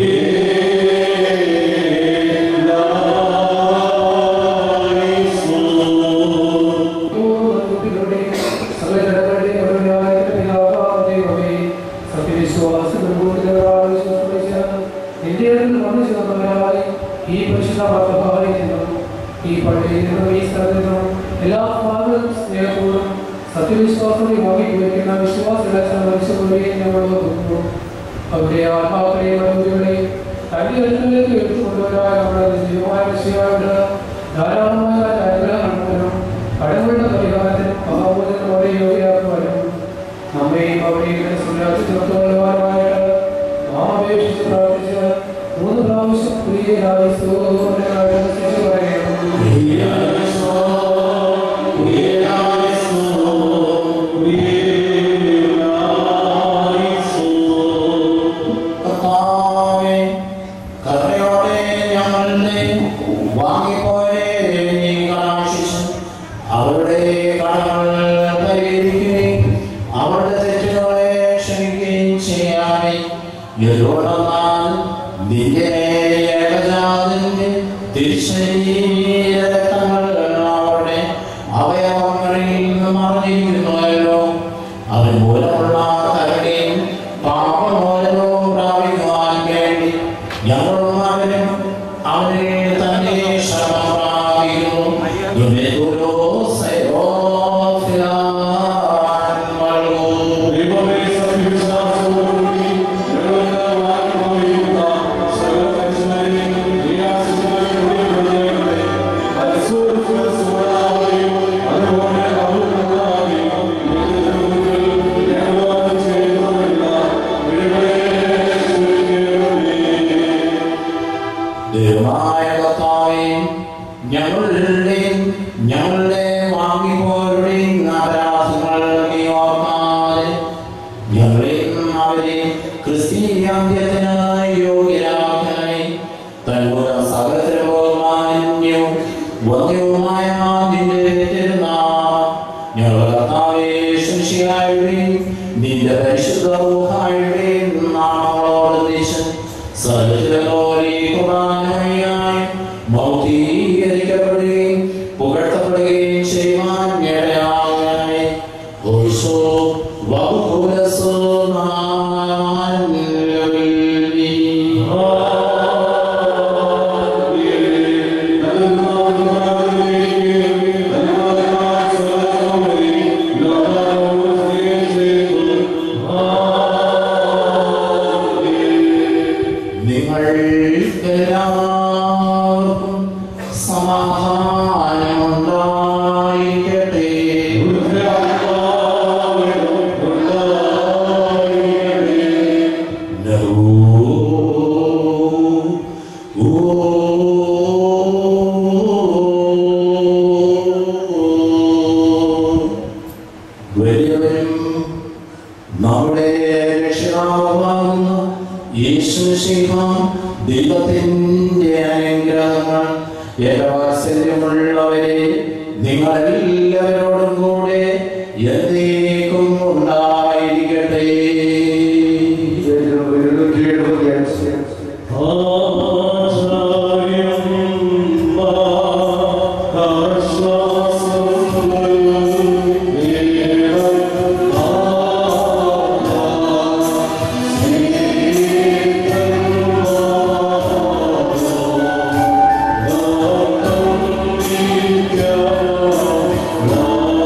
ഈ പരിശുദ്ധമായി ഈ പള്ളിയിൽ നിന്നും ഈ സ്ഥലത്ത് നിന്നും എല്ലാ ഭാഗങ്ങളും സ്നേഹത്തോടും സത്യവിശ്വാസത്തോടെ വാങ്ങിക്കുവയ്ക്കുന്ന വിശ്വാസികളെ സംബന്ധിച്ചുകൊള്ളുകയും ഞങ്ങൾ നോക്കുന്നു അവരുടെ ആത്മാക്കളെയും അനുഭൂതികളെയും തന്റെ അടുത്തേക്ക് എടുത്തുകൊണ്ടുവരാൻ നമ്മുടെ ജീവമായ വിഷയമായിട്ട് ധാരാളമായ അനുഗ്രഹങ്ങളും കടങ്ങളുടെ പരിഹാരത്തിനും മഹാബോധത്തിനും അവരെ യോഗ്യരാക്കുവാനും നമ്മയും അവരെയും സുരാജ്യത്തിനൊത്തുകൊള്ളുവാനുമായിട്ട് നാം അപേക്ഷിച്ച് പ്രാർത്ഥിച്ച് മൂന്ന് പ്രാവശ്യം പ്രിയരായി സ്തോത്രനായിട്ട് പറയണം കർത്താവേ, കരുണയോടെ ഞങ്ങളുടെ വാങ്ങിപ്പോയ ദൈവമായ കർത്താവേ, ഞങ്ങളുടെയും ഞങ്ങളുടെ വാങ്ങിപ്പോരുടെയും അപരാധങ്ങൾ നീ ഓർക്കാതെ ഞങ്ങളെയും അവരെയും ക്രിസ്തീയാന്ത്യത്തിന് യോഗ്യരാക്കണമേ തന്മൂല സകലമാന്യവും വന്യവുമായ നിന്റെ തിരുനാമം ഞങ്ങളുടെ കർത്താവേ ശുശ്യായുടെയും നിന്റെ പരിശുദ്ധ ഊഹായുടെയും നാമങ്ങളോട് ദിശ സകലോരീകുമാനായി മൗതീകരിക്കപ്പെടുകയും പുകഴ്ത്തപ്പെടുകയും ചെയ്യുവാൻ ഇടയാകണമേ ഓശോ വകുലസോ നിങ്ങൾക്കെല്ലാവർക്കും സമാധാനമുണ്ടായിരിക്കട്ടെ വലിയവരും നമ്മുടെ രക്ഷിതാവാകുന്ന യേശുശിഹ ദൈവത്തിൻ്റെ അനുഗ്രഹങ്ങൾ ഏകവാത്സല്യമുള്ളവരെ നിങ്ങളെല്ലാവരോടും കൂടെ എന്നേക്കും ഉണ്ടായിരിക്കട്ടെ Oh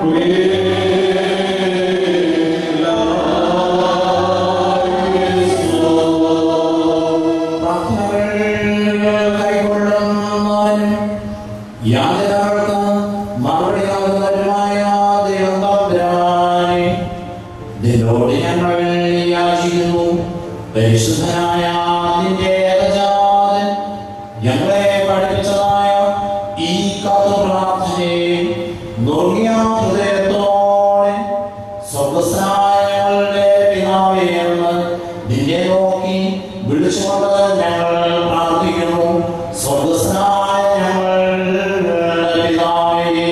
പ്രാർത്ഥനകൾ കൈക്കൊള്ളുന്നവനും യാചകർക്ക് മറുപടി നൽകുന്നവനുമായ ദൈവം തമ്പുരാനെ, നിന്നോട് ഞങ്ങൾ യാചിക്കുന്നു പരിശുദ്ധനായ നിന്റെ ഏകജാതൻ ഞങ്ങളെ പഠിപ്പിച്ചതായ ഈ കാത്തു പ്രാർത്ഥനയെ നുറുങ്ങിയ ഹൃദയത്തോടെ സ്വർഗസ്നായ ഞങ്ങളുടെ പിതാവേ എന്ന് നിന്നെ നോക്കി വിളിച്ചുകൊണ്ട് ഞങ്ങൾ പ്രാർത്ഥിക്കുന്നു സ്വർഗസ്നായ ഞങ്ങളുടെ പിതാവേ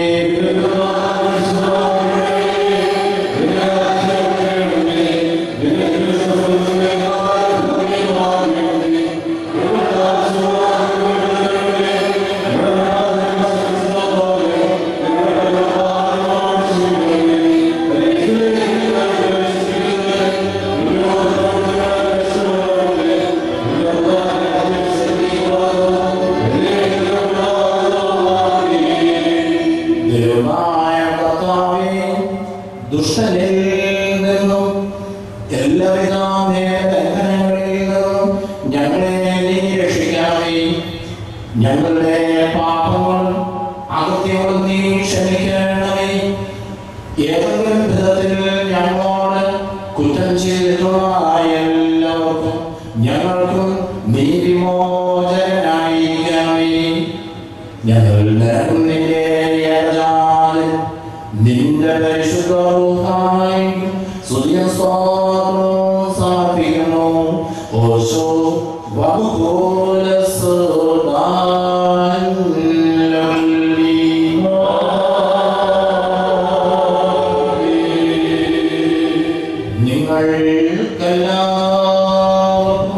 ദൈവമായ കർത്താവേ, ദുഷ്ടനിൽ നിന്നും എല്ലാവിധ ലംഘനങ്ങളിൽ നിന്നും ഞങ്ങളെ നീ രക്ഷിക്കണമേ ഞങ്ങളുടെ പാപങ്ങൾ അകൃത്യങ്ങൾ നീ ക്ഷമിക്കണമേ ഏതെങ്കിലും വിധത്തിൽ ഞങ്ങളോട് കുറ്റം ചെയ്തിട്ടുള്ള എല്ലാവർക്കും ഞങ്ങൾക്കും നീ വിമോചനായിരിക്കണമേ ഞങ്ങൾ നിനക്കും നിന്റെ ഏകജാതൻ നിന്റെ പരിശുദ്ധമായി സ്തുതിയും സ്തോത്രവും സമർപ്പിക്കുന്നു ഓശോ വകുല നിങ്ങൾക്കെല്ലാവർക്കും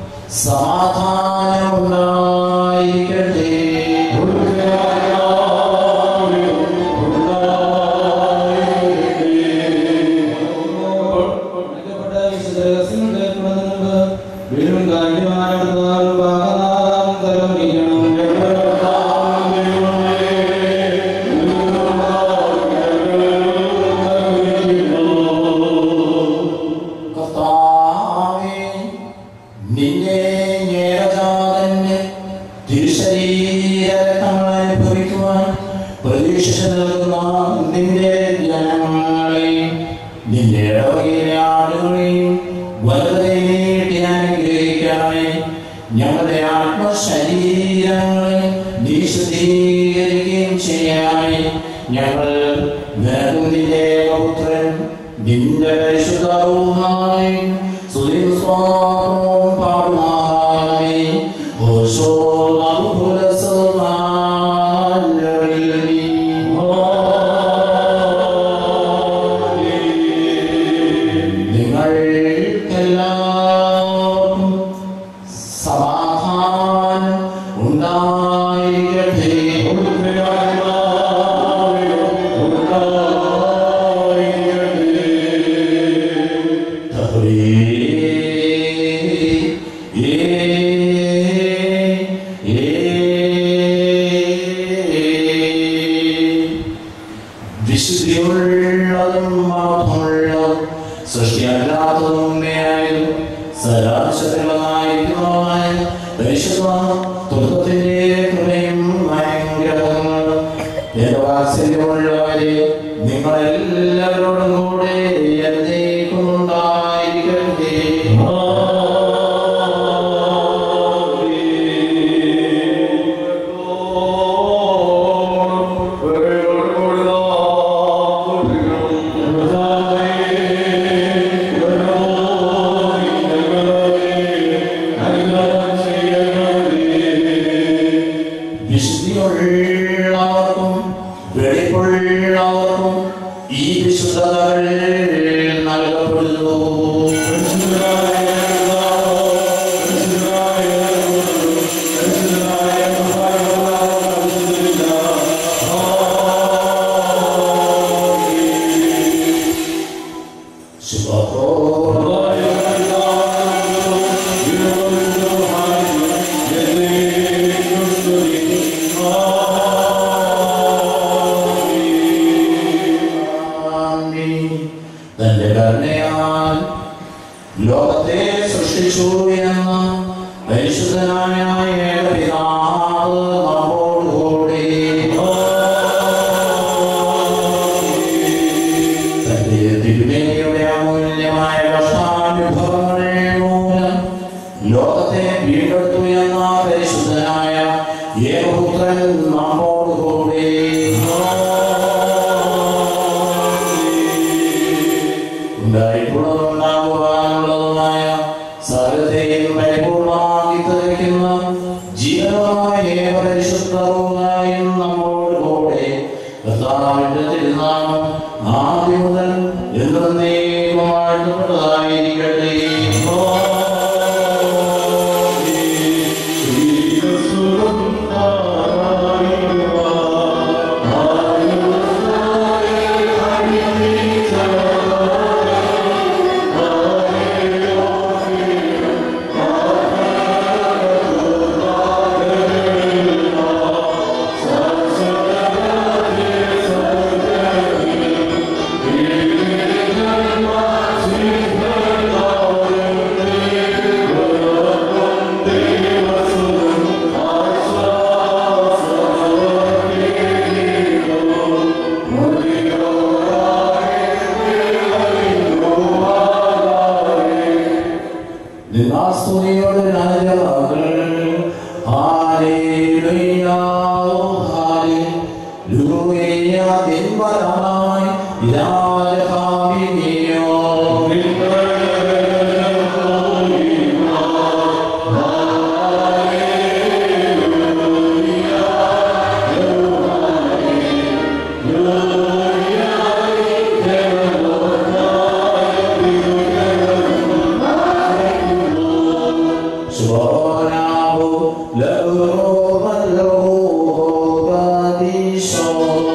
കർത്താവേ, നിന്റെ ഏകജാതന്റെ തിരുശരീരങ്ങൾ അനുഭവിക്കുവാൻ പ്രതീക്ഷ നൽകുന്ന നിന്റെ ജനങ്ങളെയും നിന്റെ ഇടവകയിലെ ആളുകളെയും വലുതെ നീട്ടി അനുഗ്രഹിക്കണമേ ഞങ്ങളുടെ ആത്മശരീരങ്ങളെ നീ ശുദ്ധീകരിക്കുകയും ചെയ്യണമേ ഞങ്ങൾ നിനക്കും നിന്റെ പുത്രൻ നിന്റെ പരിശുദ്ധവുമായി സ്തുതിയും സ്വാതന്ത്ര്യവും പാടുമാറാമേ. ഓശോ അത്ഭുതസുമാലി. നിങ്ങൾക്കെല്ലാവർക്കും സമാധാനം ഉണ്ടായിരിക്കട്ടെ വിശുദ്ധിയുള്ളതും മാത്രമുള്ളതും സൃഷ്ടിയല്ലാത്തതും മേലായതും സരാശരങ്ങളായിരിക്കുന്നതുമായ പരിശുദ്ധ തൃത്വത്തിന്റെ കൃപയും ഭയങ്കരങ്ങളും വാത്സല്യമുള്ളവരെ നിങ്ങളെല്ലാവരോടും കൂടെ എന്നേക്കും ഉണ്ടായിരിക്കട്ടെ വിശുദ്ധിയുള്ളവർക്കും വെളിപ്പുള്ളവർക്കും ഈ വിശുദ്ധതകൾ നൽകപ്പെടുന്നു തന്റെ കരുണയാൽ ലോകത്തെ സൃഷ്ടിച്ചു എന്ന പരിശുദ്ധനായ ഏകപിതാവ് നമ്മോടുകൂടി തന്റെ തിരുമേനിയുടെ അമൂല്യമായ കഷ്ടാനുഭവങ്ങൾ മൂലം ലോകത്തെ വീണ്ടെടുത്തു എന്ന പരിശുദ്ധനായ ഏകപുത്രൻ നമ്മോടുകൂടി ഉണ്ടായിട്ടുള്ളതുണ്ടാകുവാനുള്ളതുമായ സകലത്തെയും പരിപൂർണമാക്കി തികയ്ക്കുന്ന ജീവനായ പരിശുദ്ധവും നമ്മോട് കൂടെ കർത്താവിന്റെ തിരുനാമം ആദ്യം മുതൽ എന്നേക്കുമായിട്ടുള്ളതായിരിക്കട്ടെ നിന്നാസ്തുതിയോട് രാജാക്കൾ ഹാലേലുയ ഹാലേലുയ ദിൻവരായി രാജഭാവിനിയോ സുബോനാവു ലഘുരോമല്ലോ ഗാദീശോ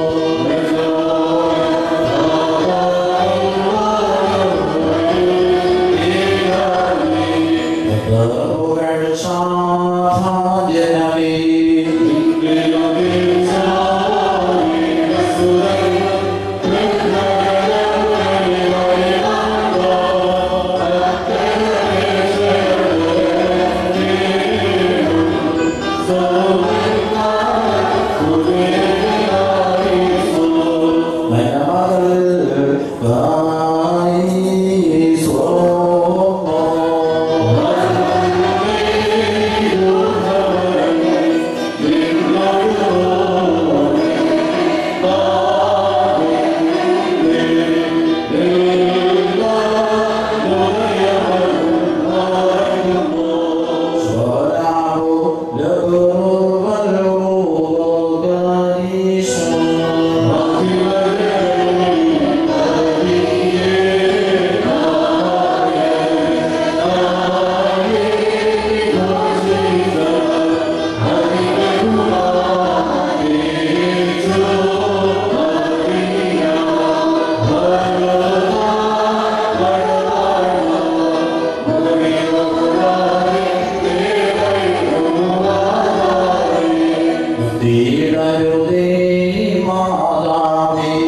തീരരുതേ മാതാവേ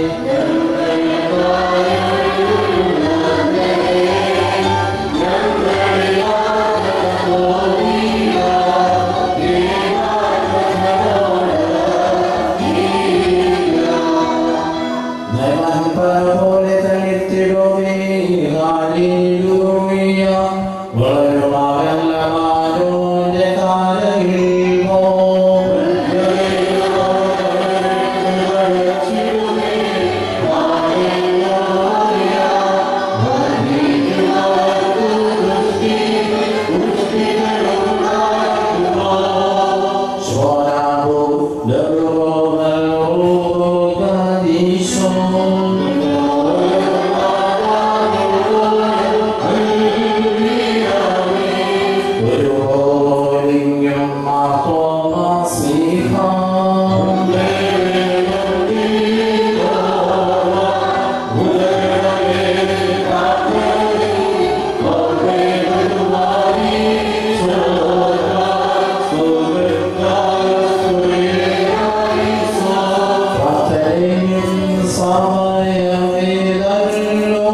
പോലെ തളിർത്തിടുമേ ഹാലേലൂയ വളരുമാകല്ല മാനോന്റെ കാലയിൽ പോ സമയമേതല്ലോ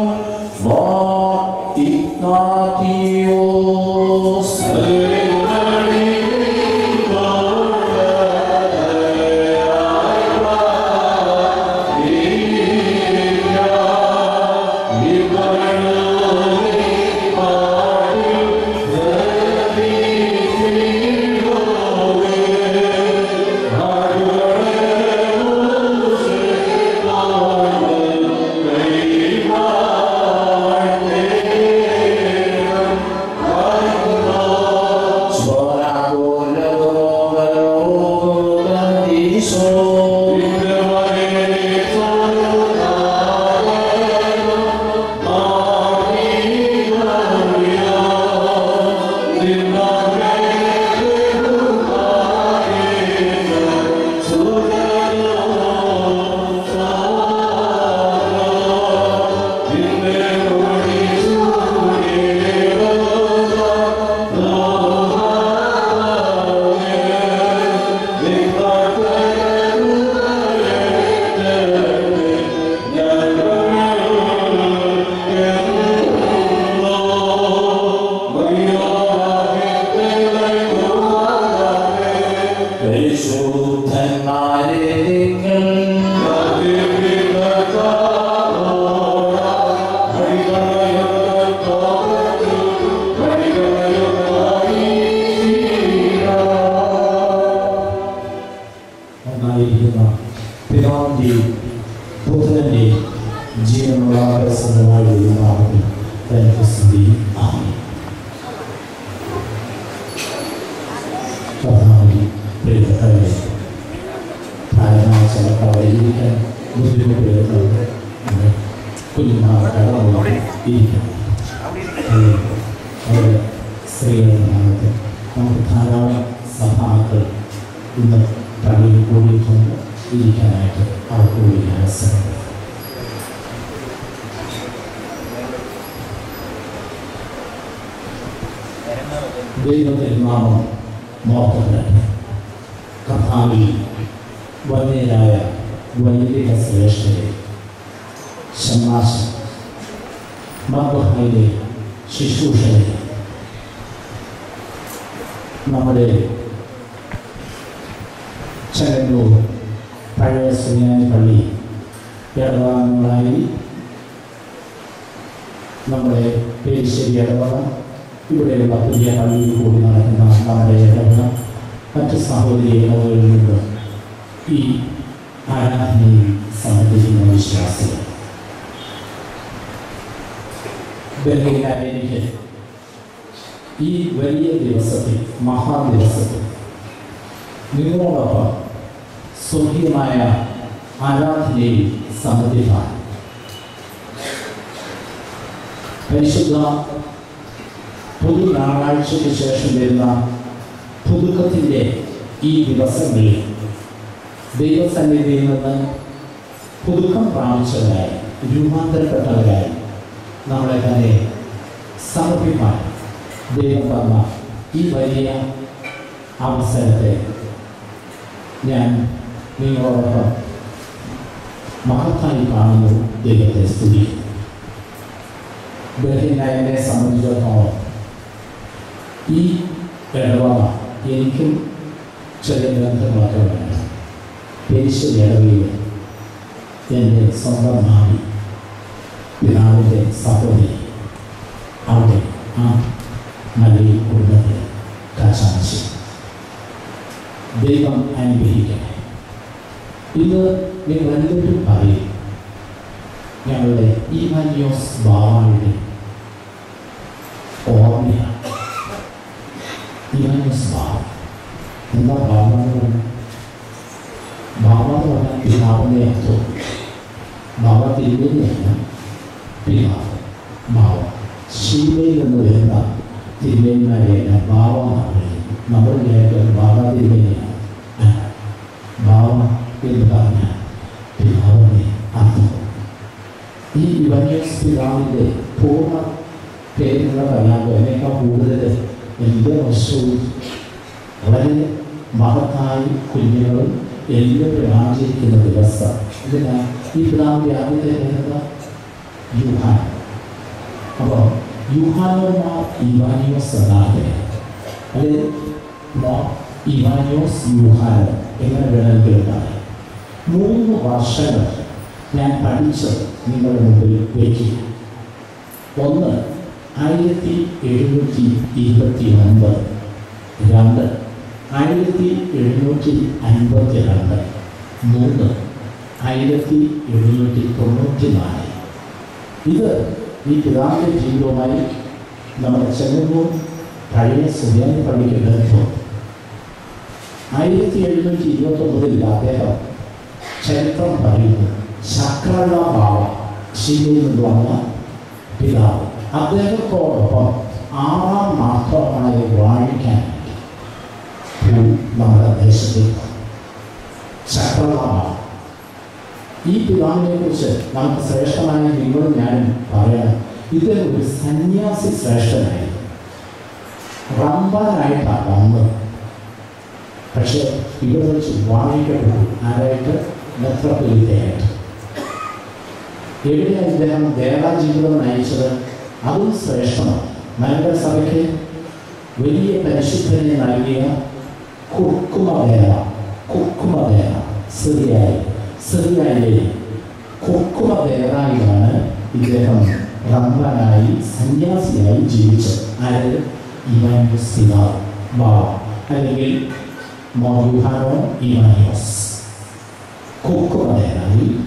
പുത്രന്റെ ജീവനുള്ള പ്രസന്നമായ ദൈവനാമത്തിൽ തനിക്ക് സ്തുതി ആമേൻ കർത്താവിൽ പ്രിയപ്പെട്ടവരെ പ്രായമായ ചിലപ്പോൾ ഇരിക്കാൻ ബുദ്ധിമുട്ട് വരുന്നത് കുഞ്ഞുമാർ കടന്നു ഇരിക്കണം അവർ സ്ത്രീകളുടെ നാമത്തിൽ നമുക്ക് ധാരാളം സഭാക്കൾ ഇന്ന് പള്ളിയിൽ കൂടിയിട്ടുണ്ട് ഇരിക്കാനായിട്ട് അവർക്ക് കൂടി അവസരം ദൈവത്തിൻ്റെ നാമം മോഹപ്പെടട്ടെ കർത്താവിൽ വന്യരായ വൈദിക ശ്രേഷ്ഠരെ ഷമാശം മർബഹയിലെ ശുശ്രൂഷകരെ നമ്മുടെ ചെങ്ങന്നൂർ പഴയ ശ്രീനായ പള്ളി ഇടവാങ്ങളായി നമ്മുടെ പേരിശ്ശേരി ഇടവക ഇവിടെയുള്ള പുതിയ പള്ളിയിൽ കൂടി നടക്കുന്ന നമ്മുടെ ഇടവക മറ്റ് സഹോദരി ഇടവകളിൽ നിന്ന് ഈ ആരാധനയിൽ സംബന്ധിക്കുന്ന വിശ്വാസികൾ ബലഹീനായ എനിക്ക് ഈ വലിയ ദിവസത്തിൽ മഹാദിവസത്തിൽ നിങ്ങളോടൊപ്പം സ്വർഗീയമായ ആരാധനയിൽ സംബന്ധിക്കാൻ പരിശുദ്ധ പൊതു ഞായറാഴ്ചയ്ക്ക് ശേഷം വരുന്ന പുതുക്കത്തിൻ്റെ ഈ ദിവസങ്ങളിൽ ദൈവസന്നിധിയിൽ നിന്ന് പുതുക്കം പ്രാപിച്ചവരായി രൂപാന്തരപ്പെട്ടവരായി നമ്മളെ തന്നെ സമർപ്പിക്കാൻ ദൈവം തന്ന ഈ വലിയ അവസരത്തെ ഞാൻ നിങ്ങളോടൊപ്പം മഹത്തായി കാണുന്നു ദൈവത്തെ സ്തുതിക്കുന്നു ബലഹീനായനെ സംബന്ധിച്ചിടത്തോളം ഈ ഇടവക എനിക്കും ചെറിയ ഗ്രന്ഥങ്ങളൊക്കെ വേണം പെരിശ ഇടവയിൽ എൻ്റെ സ്വന്തം നാടി പിതാവിൻ്റെ സഹോദരി അവിടെ ആ മലയിൽ കുടുംബത്തിൽ കാശാശി ദൈവം അനുഗ്രഹിക്കട്ടെ ഇത് നിങ്ങൾ എല്ലാവരും പറയും ഞങ്ങളുടെ ഈമാനിയോസ് ബാവായുടെ ഓർമ്മയാണ് ഈമാനിയോസ് ബാവ എന്താ ബാവ എന്ന് പറഞ്ഞാൽ ബാവ എന്ന് പറഞ്ഞാൽ പിതാവിൻ്റെ അർത്ഥം ബാവ തിരുമേനിയല്ല പിതാവ് ബാവ ശീലയിൽ നിന്ന് വരുന്ന തിരുമേന്മാരെയല്ല ബാവ എന്നാണ് പറയുന്നത് നമ്മൾ വിചാരിക്കുന്നത് ബാവ തിരുമേനിയാണ് അല്ല. ബാവ എന്ന് പറഞ്ഞാൽ പിതാവിൻ്റെ അർത്ഥം ഈ ഇവന്യസ് പിതാവിൻ്റെ പൂർണ്ണ പേരുള്ള പറയാമോ എന്നേക്കാൾ കൂടുതൽ എൻ്റെ വർഷവും വളരെ മഹത്തായി കുഞ്ഞുങ്ങളും എല്ലാവരും ആചരിക്കുന്ന ദിവസം ഇതിന് ഈ പിതാവിൻ്റെ ആദ്യത്തെ പേരെന്താ യുഹാൻ അപ്പോൾ യുഹാനോമാർ ഇവാനിയോസ് എന്നാണ് അല്ലെ ഇവാനിയോസ് യുഹാനോ എങ്ങനെ വേണമെങ്കിലും പറയാം മൂന്ന് വർഷങ്ങൾ ഞാൻ പഠിച്ച് നിങ്ങളുടെ മുമ്പിൽ വയ്ക്കുക ഒന്ന് ആയിരത്തി എഴുന്നൂറ്റി ഇരുപത്തി ഒൻപത് രണ്ട് ആയിരത്തി എഴുന്നൂറ്റി അൻപത്തി രണ്ട് മൂന്ന് ആയിരത്തി എഴുന്നൂറ്റി തൊണ്ണൂറ്റി നാല് ഇത് ഈ പിതാവിൻ്റെ ജീവിതവുമായി നമ്മുടെ ചെങ്ങന്നൂർ പഴയ സുധാനി പള്ളിക്ക് ബന്ധം ആയിരത്തി എഴുന്നൂറ്റി ഇരുപത്തൊമ്പതിൽ അദ്ദേഹം ചരിത്രം പറയുന്നു ശക്രള ബാവ ശിവയിൽ നിന്ന് വന്ന പിതാവ് അദ്ദേഹത്തോടൊപ്പം ആറാം മാസമായി വാഴിക്കാൻ നമ്മുടെ ദേശത്തേക്ക് ശക്രള ബാവ ഈ പിതാവിനെ കുറിച്ച് നമുക്ക് ശ്രേഷ്ഠമായ നിങ്ങളും ഞാനും പറയണം ഇദ്ദേഹം ഒരു സന്യാസി ശ്രേഷ്ഠനായിരുന്നു റംബാനായിട്ടാണ് വന്നത് പക്ഷെ ഇവിടെ വെച്ച് വാഴിക്കപ്പെട്ടു ആരായിട്ട് മെത്രപ്പൊലിത്തയായിട്ട് എവിടെയാണ് ഇദ്ദേഹം ദേവാജീവിതം നയിച്ചത് അതും ശ്രേഷ്ഠമാണ് മലങ്കര സഭയ്ക്ക് വലിയ പരിശുദ്ധനെ നൽകിയ കുക്കുമദേവ കുക്കുമദേവ സിറിയായി സിറിയായിലെ കുക്കുമദേവായിലാണ് ഇദ്ദേഹം റംബനായി സന്യാസിയായി ജീവിച്ചത് ആര് ഇവാനിയോസ് പിതാവ് ബാവ അല്ലെങ്കിൽ മോയുഹാനോ ഇവാനിയോസ് കുക്കുമദേവായി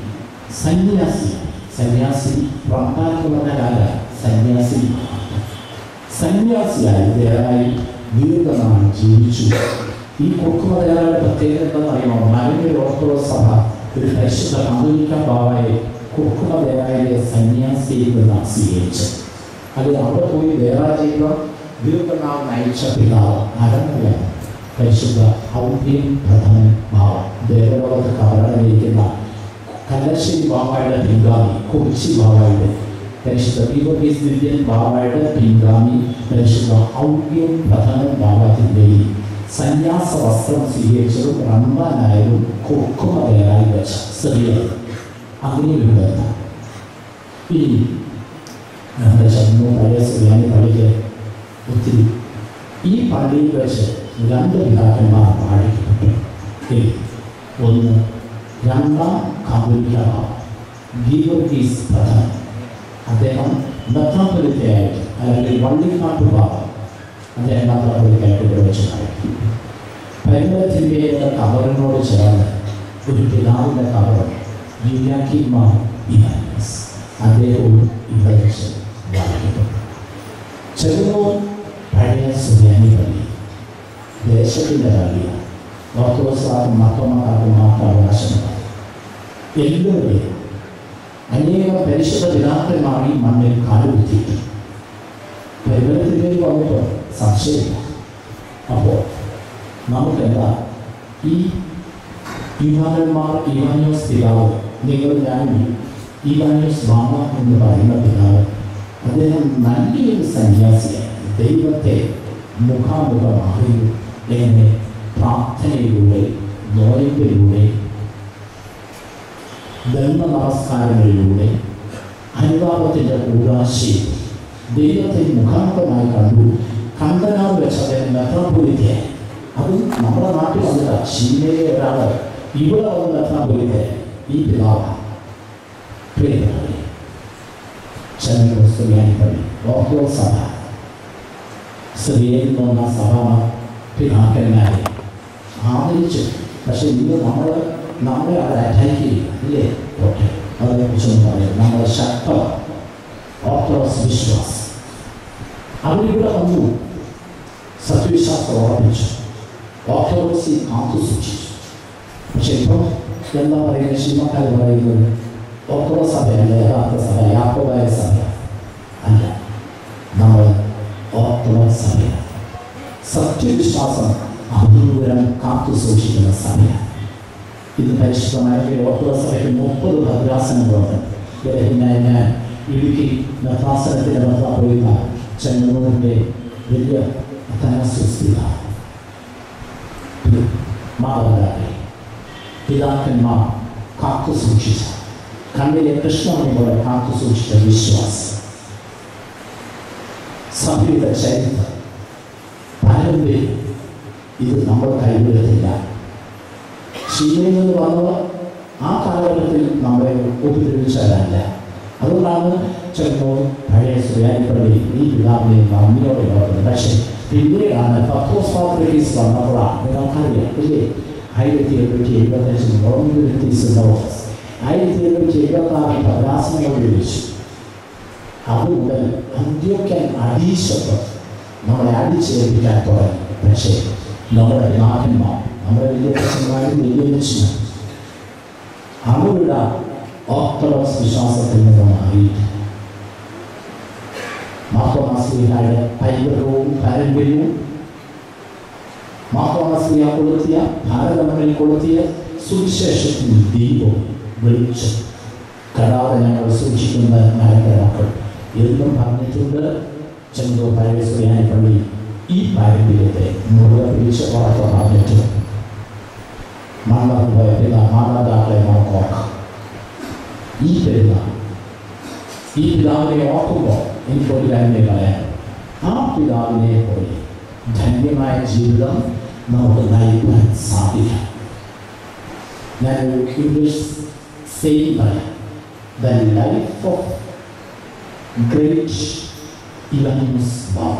സന്യാസി സന്യാസി റംബാൻ എന്ന് പറഞ്ഞാൽ ആരാ സന്യാസി സന്യാസിയായി ദേറായി ദീർഘനാൾ ജീവിച്ചു ഈ കുക്കുമതയാളുടെ പ്രത്യേകത എന്താണെന്ന് അറിയുമോ മലങ്കര ഓർത്തഡോക്സ് സഭ ഒരു പരിശുദ്ധ കാതോലിക്ക ബാബയെ കുക്കുമതയായിലെ സന്യാസിയിൽ നിന്ന് സ്വീകരിച്ചത് അത് അവിടെ പോയി വേറെ ചെയ്യുമ്പോൾ ദീർഘനാൾ നയിച്ച പിതാവ് അരങ്ങല്ല പരിശുദ്ധ ഔദ്യം പ്രഥമൻ ബാവ ദേവലോകത്ത് കവറയിലിരിക്കുന്ന കല്ലശ്ശേരി ബാബായുടെ പിൻഗാമി കൊച്ചി ബാബായുടെ പരിശുദ്ധ പീവർഗീസ് ദിവ്യൻ ബാബായുടെ പിൻഗാമി പരിശുദ്ധ ഔദ്യം പ്രഥമൻ ബാബാത്തിൻ്റെയും സന്യാസ വസ്ത്രം സ്വീകരിച്ചതും റംബാനായതും കൊക്കുമതയായി വെച്ച ചെറിയത് അങ്ങനെ ഒരു ബന്ധം ഇനി നമ്മുടെ ചന്ദ്രൻ പഴയ സുറിയാനി പള്ളിക്ക് ഒത്തിരി ഈ പള്ളിയിൽ വെച്ച് രണ്ട് പിതാക്കന്മാർ വാഴിക്കപ്പെട്ടു ഏ, ഒന്ന് രണ്ടാം കാബൂലിക്കാവ ഗീവർഗീസ് പ്രധാൻ അദ്ദേഹം മെത്രാപ്പൊലിത്തയായിട്ട് അല്ലെങ്കിൽ വള്ളിക്കാട്ടു ബാബ അദ്ദേഹം മെത്രാപ്പൊലിത്തയായിട്ട് ഇവിടെ വെച്ച് വാഴിക്കും പരിമളത്തിൻ്റെ കവറിനോട് ചേർന്ന് ഒരു പിതാവിൻ്റെ കവർ യുയാക്കിമാ ഇവാനിയസ് അദ്ദേഹവും ഇവിടെ വെച്ച് വാഴിക്കപ്പെട്ടു ചെറുന്നൂർ പഴയ സുറിയാനി പള്ളി ദേശത്തിൻ്റെ പള്ളിയാണ് ഓർത്തഡോക്സാർക്കും മർത്തോമാർക്കും മാത്രം അവകാശമുണ്ട് എല്ലാവരെയും അനേകം പരിശുദ്ധ പിതാക്കന്മാർ ഈ മണ്ണിൽ കാലുകുത്തിയിട്ടു പരിമളത്തിലേക്ക് വന്നപ്പോൾ സംശയമില്ല അപ്പോൾ നമുക്കെന്താ ഈ ഇവാനന്മാർ ഇവാനിയോസ് പിതാവ് നിങ്ങൾ ഞാൻ ഇവാനിയോസ് ബാമ എന്ന് പറയുന്ന പിതാവ് അദ്ദേഹം നല്ലൊരു സന്യാസിയാണ് ദൈവത്തെ മുഖാമുഖം അറിയും എങ്ങനെ പ്രാർത്ഥനയിലൂടെ നോയമ്പിലൂടെ ധർമ്മ നമസ്കാരങ്ങളിലൂടെ അനുതാപത്തിൻ്റെ കൂടാശയിൽ ദൈവത്തെ മുഖാമുഖമായി കണ്ടു കണ്ടനാൾ വെച്ച് അദ്ദേഹം മെത്രാപൊലിത്തെ അത് നമ്മുടെ നാട്ടിൽ വന്നിട്ട് ചീനയിലെ ഒരാൾ ഇവിടെ വന്ന് മെത്രാപൊലിത്തെ ഈ പിതാവാണ് പ്രിയപ്പെട്ടവരെ ചെന്നൈ സുറിയാനി പള്ളി ഓർത്തഡോക്സ് സഭ സ്ത്രീയിൽ നിന്ന സഭ പിതാക്കന്മാരെ ആദരിച്ചു പക്ഷെ ഇന്ന് നമ്മൾ നമ്മളെ അവിടെ അറ്റാക്ക് ചെയ്യും ഇല്ലേ ഓക്കെ അതിനെക്കുറിച്ചൊന്നും പറയാം നമ്മൾ ശക്തമാണ് ഓർത്തഡോക്സ് വിശ്വാസം അവരിവിടെ വന്നു സത്യവിശ്വാസം ഉറപ്പിച്ചു ഓർത്തഡോക്സി കാത്തു സൂക്ഷിച്ചു പക്ഷെ ഇപ്പോൾ എന്താ പറയുന്നത് ശിവക്കാർ പറയുന്നത് ഓർത്തഡോക്സ് സഭയല്ല യഥാർത്ഥ സഭ യാക്കോബായ സഭ അല്ല നമ്മൾ ഓർത്തഡോക്സ് സഭയാണ് സത്യവിശ്വാസം അഭിമുഖം കാത്തു സൂക്ഷിക്കുന്ന സഭയാണ് ഇത് പരിശുദ്ധമായ ഓർത്തഡോക്സ് സഭയ്ക്ക് മുപ്പത് ഭദ്രാസനങ്ങളുണ്ട് ഇദ്ദേഹം ഞാൻ ഇടുക്കി ഭദ്രാസനത്തിൻ്റെ ഭദ്രാപോയില്ല ചെങ്ങന്നൂരിൻ്റെ വലിയ അത്തനസ്വസ്ഥിത മാതാപിതാക്കളെ പിതാക്കന്മാർ കാത്തു സൂക്ഷിച്ച കണ്ണിലെ കൃഷ്ണമണി പോലെ കാത്തു സൂക്ഷിച്ച വിശ്വാസം സഭയുടെ ചരിത്രം പാരമ്പര്യം ഇത് നമ്മൾ കൈവിടത്തില്ല ചീനയിൽ നിന്ന് വന്നവർ ആ കാലഘട്ടത്തിൽ നമ്മളെ ഉപദ്രവിച്ചവരല്ല അതുകൊണ്ടാണ് ചിലപ്പോൾ പഴയ സുയാനിപ്പള്ളി ഈ പിതാവിനെ നന്ദിയോടെ ഓർക്കുന്നത് പക്ഷേ പിന്നീടാണ് പത്തോസ്വാത്രീസ് വന്നപ്പോഴാണ് നിങ്ങൾക്കറിയാം ഇല്ലേ ആയിരത്തി എണ്ണൂറ്റി എഴുപത്തഞ്ചിൽ നോർമലിറ്റീസ് ഓഫീസ് ആയിരത്തി എണ്ണൂറ്റി എഴുപത്തി ആറിൽ പ്രകാശനങ്ങൾ ഉപയോഗിച്ചു അതുമുതൽ അന്ത്യോക്യൻ അടീശത്വം നമ്മളെ അടിച്ചേൽപ്പിക്കാൻ തുടങ്ങി പക്ഷേ നമ്മുടെ നാഥന്മാർ നമ്മുടെ വലിയ പ്രശ്നമാരും വെല്ലുവിളിച്ചു അവരുടെ ഓർത്തഡോക്സ് വിശ്വാസത്തിൽ നിന്ന് മാറിയിട്ട് മാത്തോമാസ്ലിഹായുടെ പൈതൃകവും പാരമ്പര്യവും മാത്തോമാസ്ലിഹ കൊളുത്തിയ ഭാരതമണ്ണിൽ കൊളുത്തിയ സുവിശേഷത്തിൽ ദീപവും വെളിച്ചം കടാതെ ഞങ്ങൾ സൂക്ഷിക്കുന്ന മലങ്കര മക്കൾ എന്നും പറഞ്ഞിട്ടുണ്ട് ചെന്തൂർ പഴയ സുറിയാനി പള്ളി ഈ പാരമ്പര്യത്തെ മുറുകെ പിടിച്ച് ഉറപ്പ് പറഞ്ഞിട്ടുണ്ട് മണ്ണത്ത് പോയ പിതാ മാതാപിതാക്കളെ നമുക്ക് ഓർക്കാം ഈ പെരുന്നാൾ ഈ പിതാവിനെ ഓർക്കുമ്പോൾ എനിക്കൊരു കാര്യം പറയാം ആ പിതാവിനെ പോലെ ധന്യമായ ജീവിതം നമുക്ക് നയിക്കാൻ സാധിക്കാം ഞാൻ ഒരു ഇംഗ്ലീഷ് സെയിം പറയാം the life of great Ivanios Baba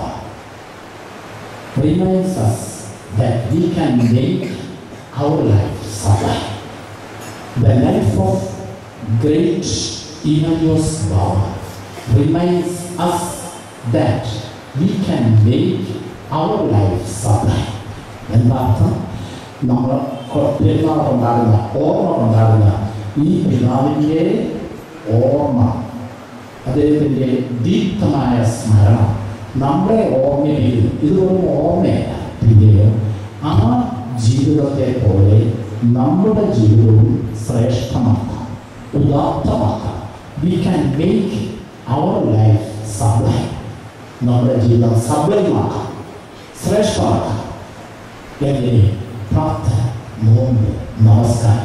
reminds us that we can make our life suffer. The life of great enormous power reminds us that we can make our life sublime. എന്താർത്ഥം നമ്മൾ കൊ- പെരുന്നാൾ കൊണ്ടാടുന്ന ഓർമ്മ കൊണ്ടാടുന്ന ഈ പിതാവിൻ്റെ ഓർമ്മ അദ്ദേഹത്തിൻ്റെ ദീപ്തമായ സ്മരണ നമ്മളെ ഓർമ്മയിലും ഇതൊന്നും ഓർമ്മയല്ല പിന്നെയോ ആ ജീവിതത്തെ പോലെ നമ്മുടെ ജീവിതവും ശ്രേഷ്ഠമാക്കാം ഉദാത്തമാക്കാം we can make our life sublime നമ്മുടെ ജീവിതം സബ്ലൈമാക്കാം ശ്രേഷ്ഠമാക്കാം എങ്ങനെ പ്രാർത്ഥന നോമ്പ് നമസ്കാരം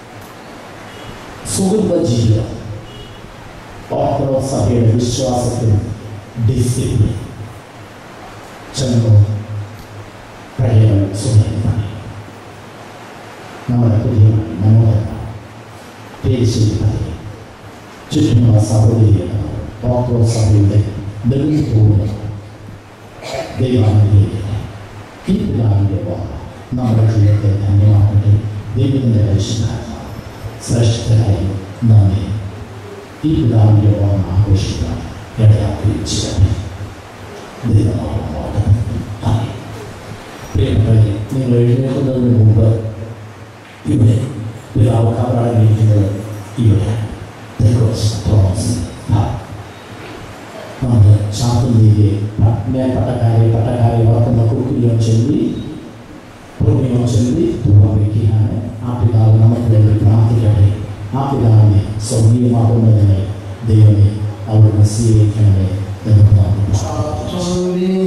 സുഹൃത ജീവിതം ഓർത്തഡോക്സ് സഭയുടെ വിശ്വാസത്തിനും ഡിസിപ്ലിൻ ചെന്നു പ്രളയം സുഖമാണ് നമ്മുടെ പുതിയ മനോഹര പേരിശ്ശേരി പള്ളി ചുറ്റുമുള്ള സഹോദരികൾ ഓർത്തഡോക്സ് സഭയുടെ ബന്ധുപൂർവ്വം ദൈവാനുഗ്രഹിക്കട്ടെ ഈ പിതാവിൻ്റെ ഓർമ്മ നമ്മുടെ ജീവിതത്തെ ധന്യമാക്കട്ടെ ദൈവത്തിൻ്റെ പരിശുദ്ധാത്മ ശ്രേഷ്ഠരായി നമ്മെ ഈ പിതാവിൻ്റെ ഓർമ്മ ആഘോഷിക്കാൻ ഇടയാക്കുകയും ചെയ്യട്ടെ ദൈവനാമം പ്രിയപ്പെട്ടവരെ നിങ്ങൾ എഴുന്നേൽക്കുന്നതിന് മുമ്പ് ഇവിടെ പിതാവ് കവറടങ്ങിയിരിക്കുന്നത് ഇവിടെ തെക്കോസ് തോമസ് ഹാൾ. നമുക്ക് ശാന്തിയെ പട്ടക്കാരെ പട്ടക്കാരെ ഓർക്കുന്ന കുക്കിലും ചൊല്ലി പുണ്യമോ ചൊല്ലി ദൂരം വയ്ക്കുകയാണ് ആ പിതാവ് നമുക്ക് വേണ്ടി പ്രാർത്ഥിക്കട്ടെ ആ പിതാവിനെ സ്വർഗീയമാകുന്നതിനെ ദൈവമേ അവിടുന്ന് സ്വീകരിക്കണമേ എന്ന് പ്രാർത്ഥിക്കുന്നു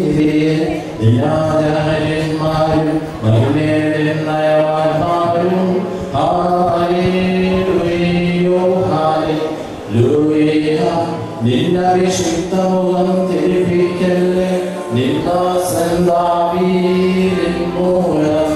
ദിനാചാര്യന്മാരും നയവാന്മാരും ഹാലേലുയ്യോ ഹാലേലൂയ നിന്നഭിഷിക്തമുഖം തിരിപ്പിക്കല്ലേ നിന്നാസൻ ദാവീദിൻ മൂലം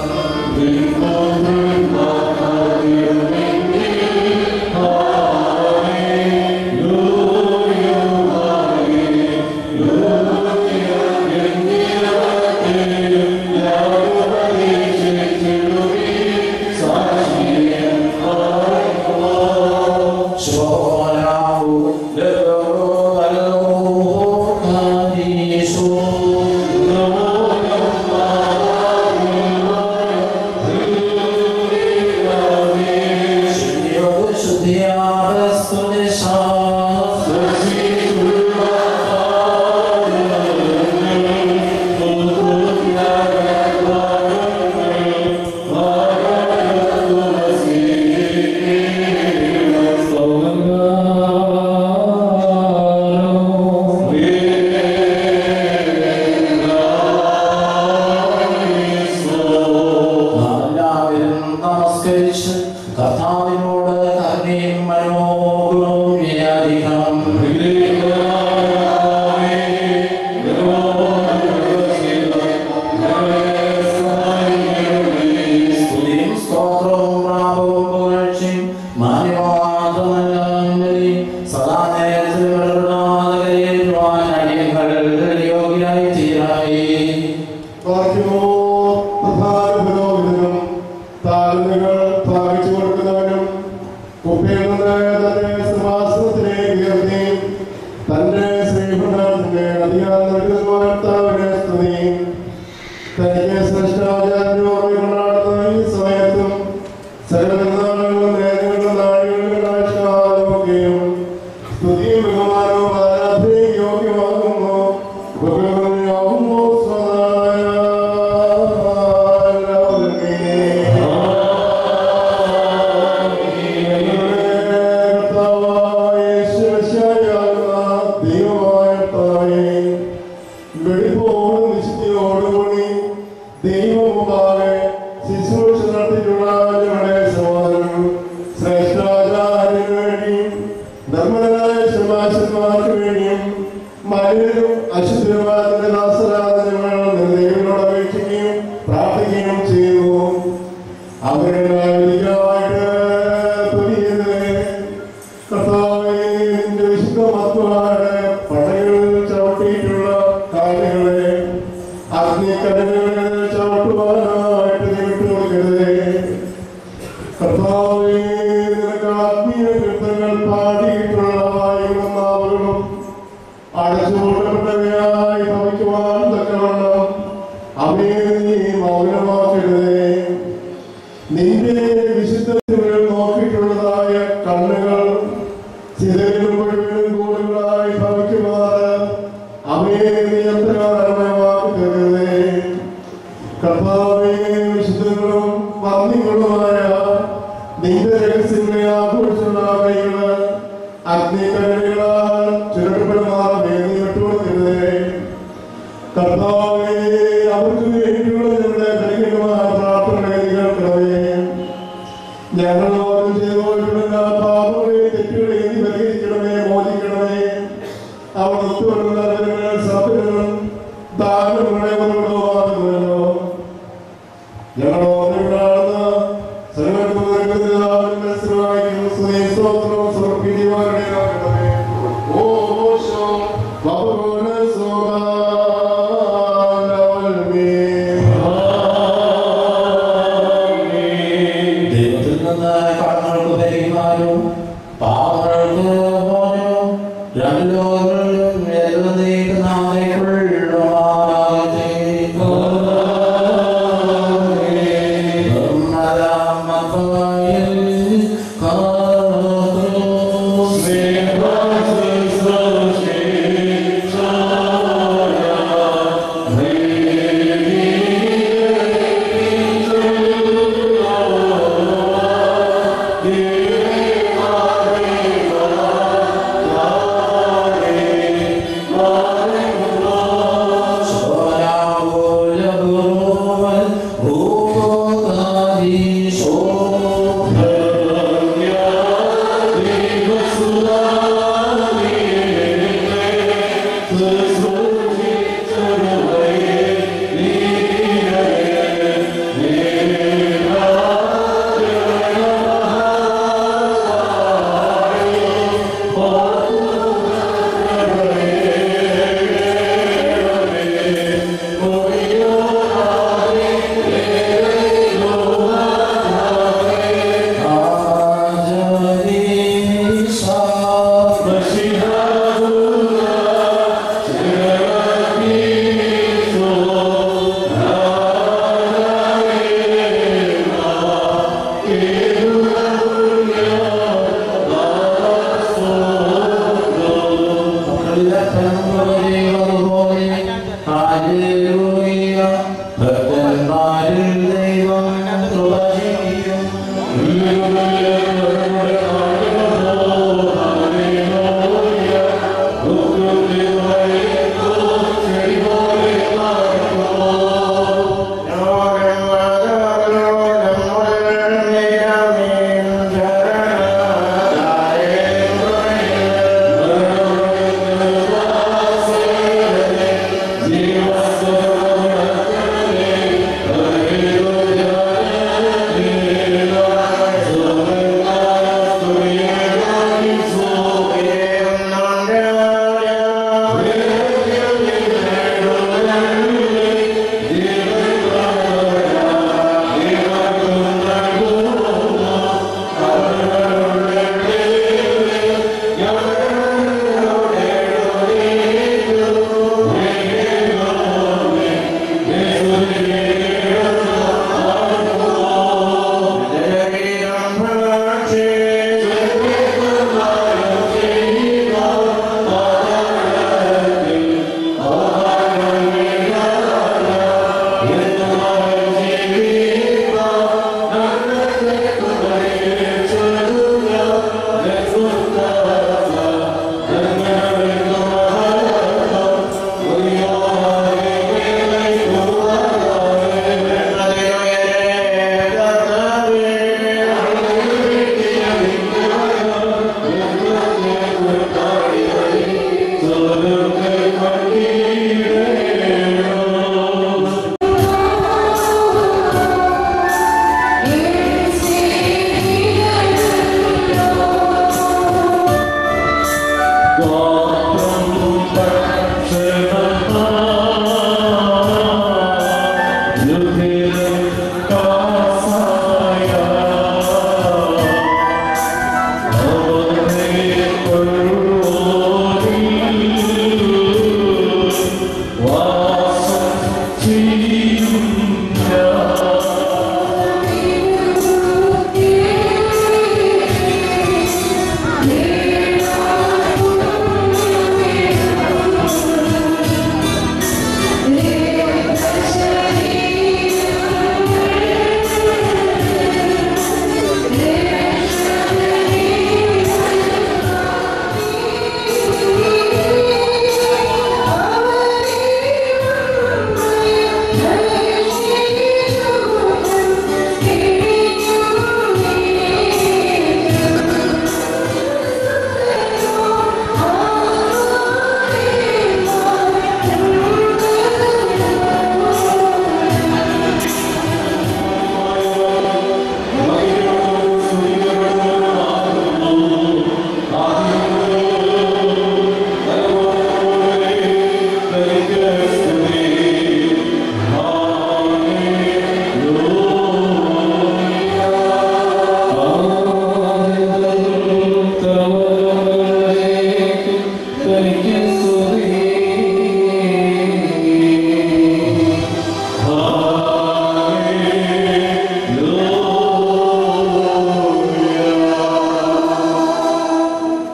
ശോനാവു ലഘുവൽമുഖാദീശു ശുദ്ധിയോട് ശുദ്ധിയാവസ്തു എല്ലാവരും നമസ്കരിച്ച് കർത്താവിനോട് കരുണയും മനോഗുണവും വ്യാധികം സ്തുതിയും സ്തോത്രവും പ്രാപവും പുകഴ്ചയും മാന്യമാതമല്ല സദാ നേരത്തിൽ കരുണാകരേറ്റുവാൻ അടിയങ്ങൾ യോഗ്യരായി തീരായി പാർക്കുമോ പ്രധാന പുരോഹിതനും താഴ്ന്നുകൾ ഭാഗിച്ചു കൊടുക്കുന്നവനും കുപ്പിയിൽ നിന്ന് തന്റെ സിംഹാസനത്തിലേക്ക് ഉയർത്തി തന്റെ ശ്രീഭരണത്തിന്റെ അധികാരം നൽകുന്നവനെ സ്തുതി തനിക്ക് ശ്രേഷ്ഠാചാര്യനും ഓർമ്മകൊണ്ടാടുന്ന ഈ സമയത്തും സകലനാളുകളും നേരങ്ങളും നാഴികളും കാഴ്ചയും സ്തുതിയും ബഹുമാനവും ആരാധനയും യോഗ്യമാകുന്നു ബഹുമാനമാകുന്നു വെളിപ്പോടും നിശ്ചയോടുകൂടി ദൈവമുമ്പാകെ ശുശ്രൂഷ നടത്തിയിട്ടുള്ള ഞങ്ങളുടെ സഹോദരൻ ശ്രേഷ്ഠാചാര്യന് വേണ്ടിയും ധർമ്മനായ ശമാശന്മാർക്ക് വേണ്ടിയും മലിനരും അശുദ്ധരുമായ ദാസരാധനങ്ങൾ ദൈവങ്ങളോട് അപേക്ഷിക്കുകയും പ്രാർത്ഥിക്കുകയും ചെയ്യുന്നു അവരുടെ വിധികളായിട്ട് തുനിയരുത് കർത്താവേ നിന്റെ വിശുദ്ധമത്വമായ പടകളിൽ ചവിട്ടിയിട്ടുള്ള കാര്യങ്ങളെ അഗ്നിക്കടകളിൽ ചവിട്ടുവാനായിട്ട് നീ വിട്ടുകൊടുക്കരുതേ കർത്താവേ നിനക്ക് ആത്മീയ കൃത്യങ്ങൾ ശരീരം മുഴുവനും കൂടുതലായി ഭവിക്കുമാറ് അവയെ നിയന്ത്രണമാക്കി തരുന്നേ കർത്താവേ വിശുദ്ധങ്ങളും വന്ദികളുമായ നിന്റെ രഹസ്യങ്ങളെ ആഘോഷിച്ചുള്ള കൈകള് അഗ്നികരകളാൽ ചുരുക്കപ്പെടുമാറേ നീ വിട്ടുകൊടുക്കരുതേ കർത്താവേ അവർക്ക് വേണ്ടിയുള്ള ഞങ്ങളുടെ കൈകളുമായ പ്രാർത്ഥനകളെ നീ കേൾക്കണമേ ഞങ്ങൾ ഓരോ ചെയ്തുകൊണ്ടിരുന്ന പാപങ്ങളെ തെറ്റുകളെ നീ പരിഹരിക്കണമേ മോചിക്കണമേ അവർ ഒത്തുകൊണ്ടുള്ള സഭകളും ദാനങ്ങളെ കൊണ്ടുപോകാറുണ്ടല്ലോ ഞങ്ങൾ ഓരോരുത്തരാണെന്ന് സ്തോത്രം സമർപ്പിക്കുവാനായി ഓ ഓശോ വപുന ദൈവത്തിൽ നിന്ന് കടങ്ങൾക്ക് പരിഹാരവും പാപങ്ങൾക്ക് മോചനവും രണ്ട് ലോകങ്ങളിലും എന്നേക്കും നാമേക്കുള്ളതാകട്ടെ. നിർമ്മലം മക്കളിൽ കാത്തു ഭക്തന്മാരിൽ ദൈവം കൃപ ചെയ്യും ും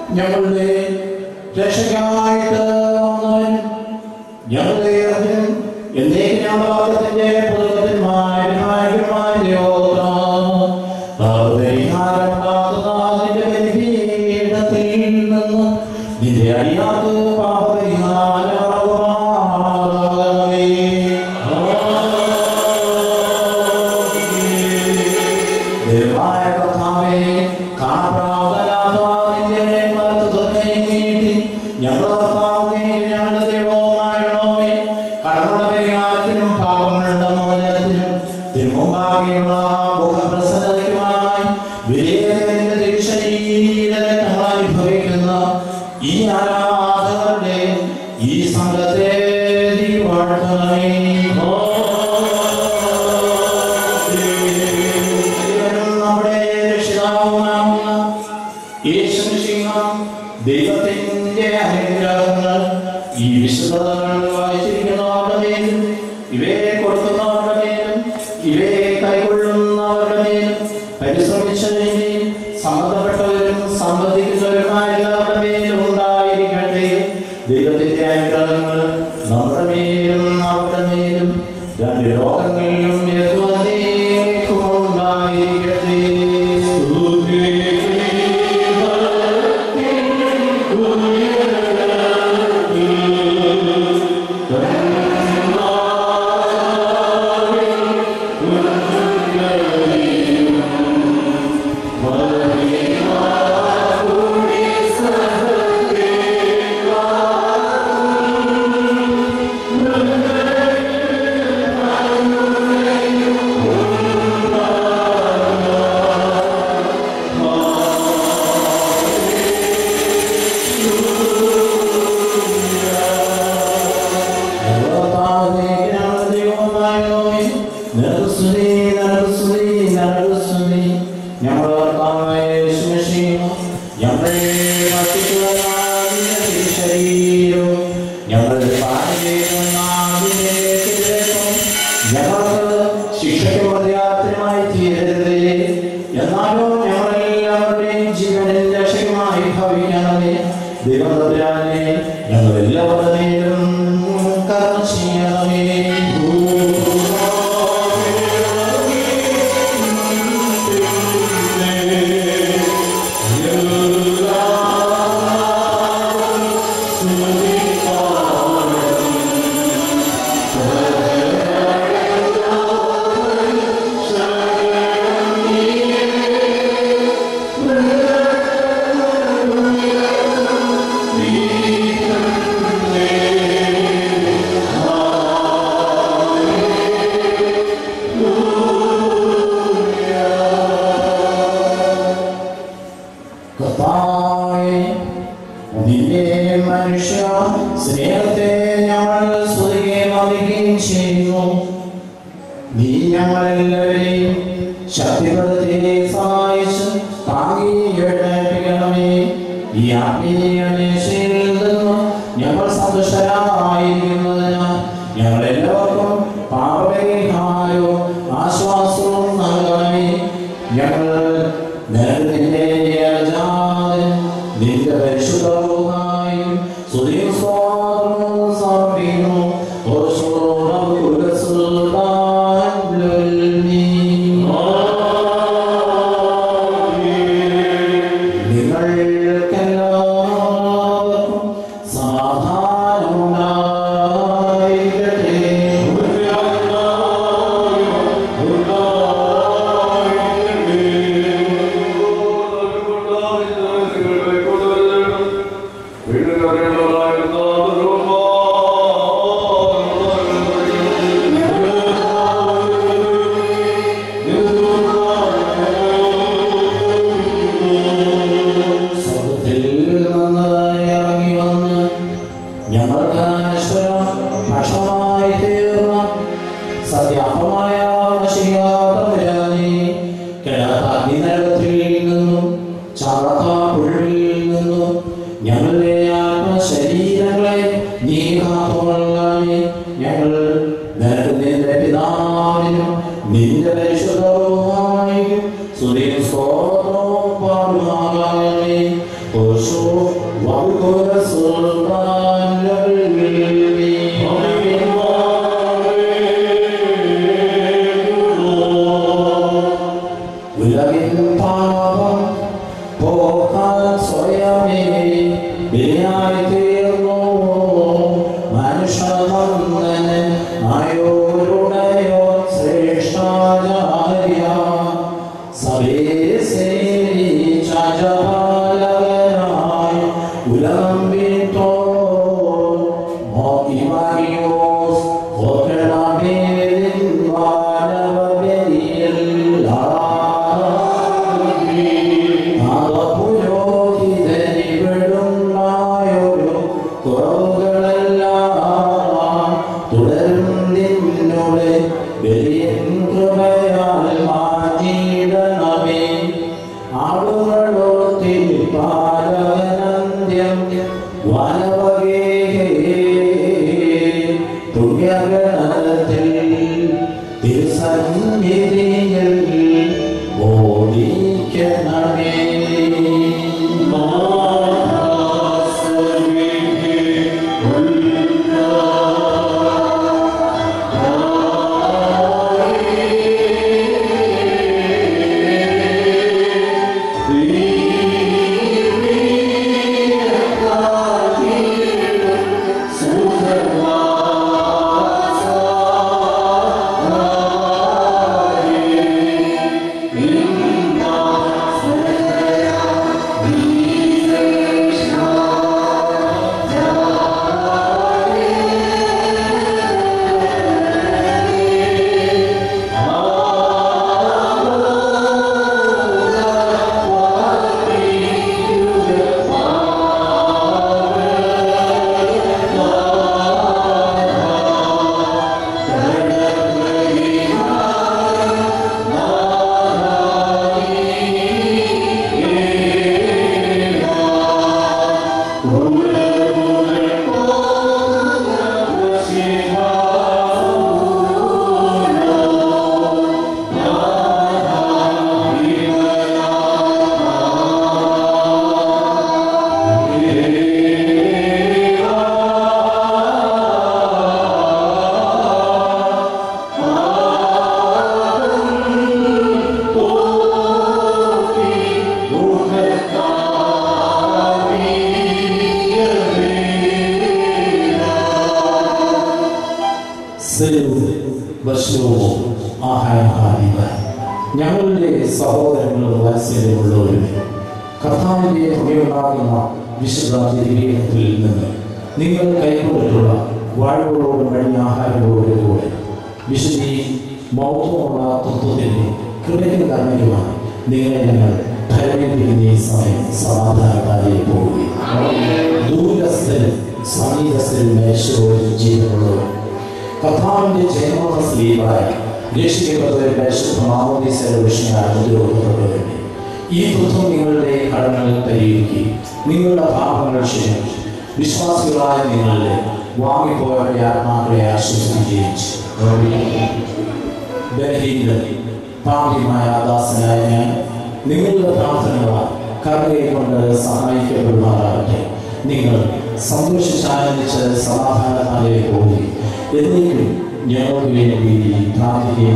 ഞങ്ങളുടെ രക്ഷയ്ക്കായിട്ട് വന്നവൻ ഞങ്ങളുടെ അർജുൻ എന്നേക്ക് ഞങ്ങളുടെ നിന്റെ അടിയാക്ക് ദൈവമായ കർത്താവേ, കാണപ്പെടാത്തതായ നിന്റെ മഹത്വത്തെ നീട്ടി ഞങ്ങളുടെ കർത്താവേ, ഞങ്ങളുടെ ദൈവവുമായുള്ളവേ, കടങ്ങളുടെ പരിഹാരത്തിനും പാപങ്ങളുടെ മോചനത്തിനും തിരുമുമ്പാകെയുള്ള മുഖപ്രസന്നതയ്ക്കുമായി വിലയേറിയ തിരുശരീരങ്ങൾ അനുഭവിക്കുന്ന ഈ ആരാധകരുടെ ഈ സംഘത്തെ നീ വാഴ്ത്തണമേ. ദൈവം നമ്മുടെ രക്ഷിതാവുമാകുന്ന യേശുമിശിഹ ദൈവത്തിന്റെ അനുഗ്രഹങ്ങൾ ഈ വിശുദ്ധങ്ങൾ വായിച്ചിരിക്കുന്നവരുടെ മേലും ഇവയെ കൊടുക്കുന്നവരുടെ മേലും ഇവയെ കൈക്കൊള്ളുന്നവരുടെ മേലും പരിശ്രമിച്ചവരെയും സമ്മതപ്പെട്ടവരും സംബന്ധിക്കുന്നവരുമായ എല്ലാവരുടെ മേലും ഉണ്ടായിരിക്കട്ടെ ദൈവത്തിന്റെ അനുഗ്രഹങ്ങൾ നമ്മുടെ മേലും അവരുടെ മേലും രണ്ട് ലോകങ്ങളിലും യഥോനേക്കും ഉണ്ടായിരിക്കട്ടെ ശിക്ഷയ്ക്ക് പര്യാപ്തമായി തീരരുതേ എന്നാലും ഞങ്ങളെല്ലാവരുടെയും ജീവനിൽ രക്ഷയുമായി ഭവിക്കണമേ ദൈവം തമ്പുരാനെ ഞങ്ങൾ എല്ലാവരുടെ മേലും കരുണ ചെയ്യണമേ കർത്താവേ, നിന്റെ മനുഷ്യ സ്നേഹത്തെ ഞങ്ങൾ സ്തുതിക്കുകയും അറിയുകയും ചെയ്യുന്നു നീ ഞങ്ങളെല്ലാവരെയും ശക്തിപ്പെടുത്തി സഹായിച്ച് താങ്ങി എഴുന്നേൽപ്പിക്കണമേ ഈ ആത്മീയ മേശയിൽ നിന്ന് ഞങ്ങൾ സന്തുഷ്ടരായിരിക്കുന്നതിന് ഞങ്ങളെല്ലാവർക്കും പാപപരിഹാരവും ആശ്വാസവും നൽകണമേ ഞങ്ങൾ നിനക്ക് നിന്റെ അജാതൻ നിന്റെ പരിശുദ്ധവുമായും സ്തുതിയും സ്വാതന്ത്ര്യവും സമർപ്പിക്കുന്നു ഓശോറം കുലസുൽത്താൻ ലുൽമീ. നിങ്ങൾക്കെല്ലാവർക്കും സമാധാനമുണ്ടായിരിക്കട്ടെ സ്വർഗ്ഗത്തിൽ നിന്ന് ഇറങ്ങി വന്ന് ഞങ്ങൾക്ക് അനശ്വരം ഭക്ഷണമായി തീർന്ന സത്യാത്മമായ അഗ്നിനരകത്തിൽ നിന്നും ചാളക്കാപ്പുഴയിൽ നിന്നും ഞങ്ങളുടെ ആത്മശരീരങ്ങളെ നീ കാത്തുകൊള്ളണമേ ഞങ്ങൾ നിനക്ക് നിന്റെ പിതാവിനും നിന്റെ പരിശുദ്ധവുമായും സ്തുതിയും സ്തോത്രവും പാടുമാകണമേ ഓശോ وبكل سلطان ഉലകിൻ പാപം പോക്കാൻ സ്വയമേ ബലിയായി തീർന്നു മനുഷ്യനന്ദന് ആയോരുടയോ ശ്രേഷ്ഠാചാര്യ സവേശേരിച്ചാചാലകനായി ഉലകം വീട്ടോ മോഹിമാരിയോസ് ഓക്കണമേലിൻ വാനവരിയെല്ലാം പുരോഹിതനിവിടുന്നായൊരു കുറവുകളെല്ലാം തുടരും നിന്നോട് വലിയൻ കൃപയാൽ മാറ്റിയിടണമേ ആളുകളോ തിരുപ്പാലകനന്ത്യം വനവകേ പുണ്യഗണത്തിൽ തിരുസന്നിധിയിൽ ഓടിക്കണമേ ഞങ്ങളുടെ സഹോദരങ്ങളും വാത്സല്യമുള്ളവരും കർത്താവിന്റെ തുകയുണ്ടാകുന്ന വിശുദ്ധ തിരുവീനത്തിൽ നിന്ന് നിങ്ങൾ കൈകൊണ്ടിട്ടുള്ള വാഴ്വോടും കഴിഞ്ഞ ആഹാരങ്ങളോടും കൂടെ വിശുദ്ധി മൗത്വമുള്ള തത്വത്തിന്റെ കൃപയ്ക്ക് കർമ്മയുമാണ് നിങ്ങളെ ഞങ്ങൾ ധൈര്യപ്പിക്കുന്ന ഈ സമയം സമാധാനക്കാരെ പോവുകയും ദൂരസ്ഥരും സമീപസ്ഥരും മേശോടും ജീവനുള്ളവരും കഥാവിന്റെ ജന്മ സ്ത്രീകളായ രക്ഷിക്കപ്പെട്ടവരുടെ ശുദ്ധമാമോദീസയുടെ വിഷയമാണ് മുദ്രവപ്പെട്ടവരുടെ ഈ തത്വം നിങ്ങളുടെ കടങ്ങൾ പരിഹരിക്കുകയും നിങ്ങളുടെ പാപങ്ങൾ ക്ഷമിക്കും വിശ്വാസികളായ നിങ്ങളുടെ വാങ്ങിപ്പോയവരുടെ ആത്മാക്കളെ ആശ്വസിക്കുകയും ചെയ്യും ബലഹീനത പാപിമായ ദാസനായ ഞാൻ നിങ്ങളുടെ പ്രാർത്ഥനകളാൽ കരുണയെ കൊണ്ട് സഹായിക്കപ്പെടുമാറാകട്ടെ നിങ്ങൾ സന്തോഷിച്ചാനന്ദിച്ച് സമാധാനത്താലേ പോകുകയും എന്നേക്കും ഞങ്ങൾക്ക് വേണ്ടി പ്രാർത്ഥിക്കുകയും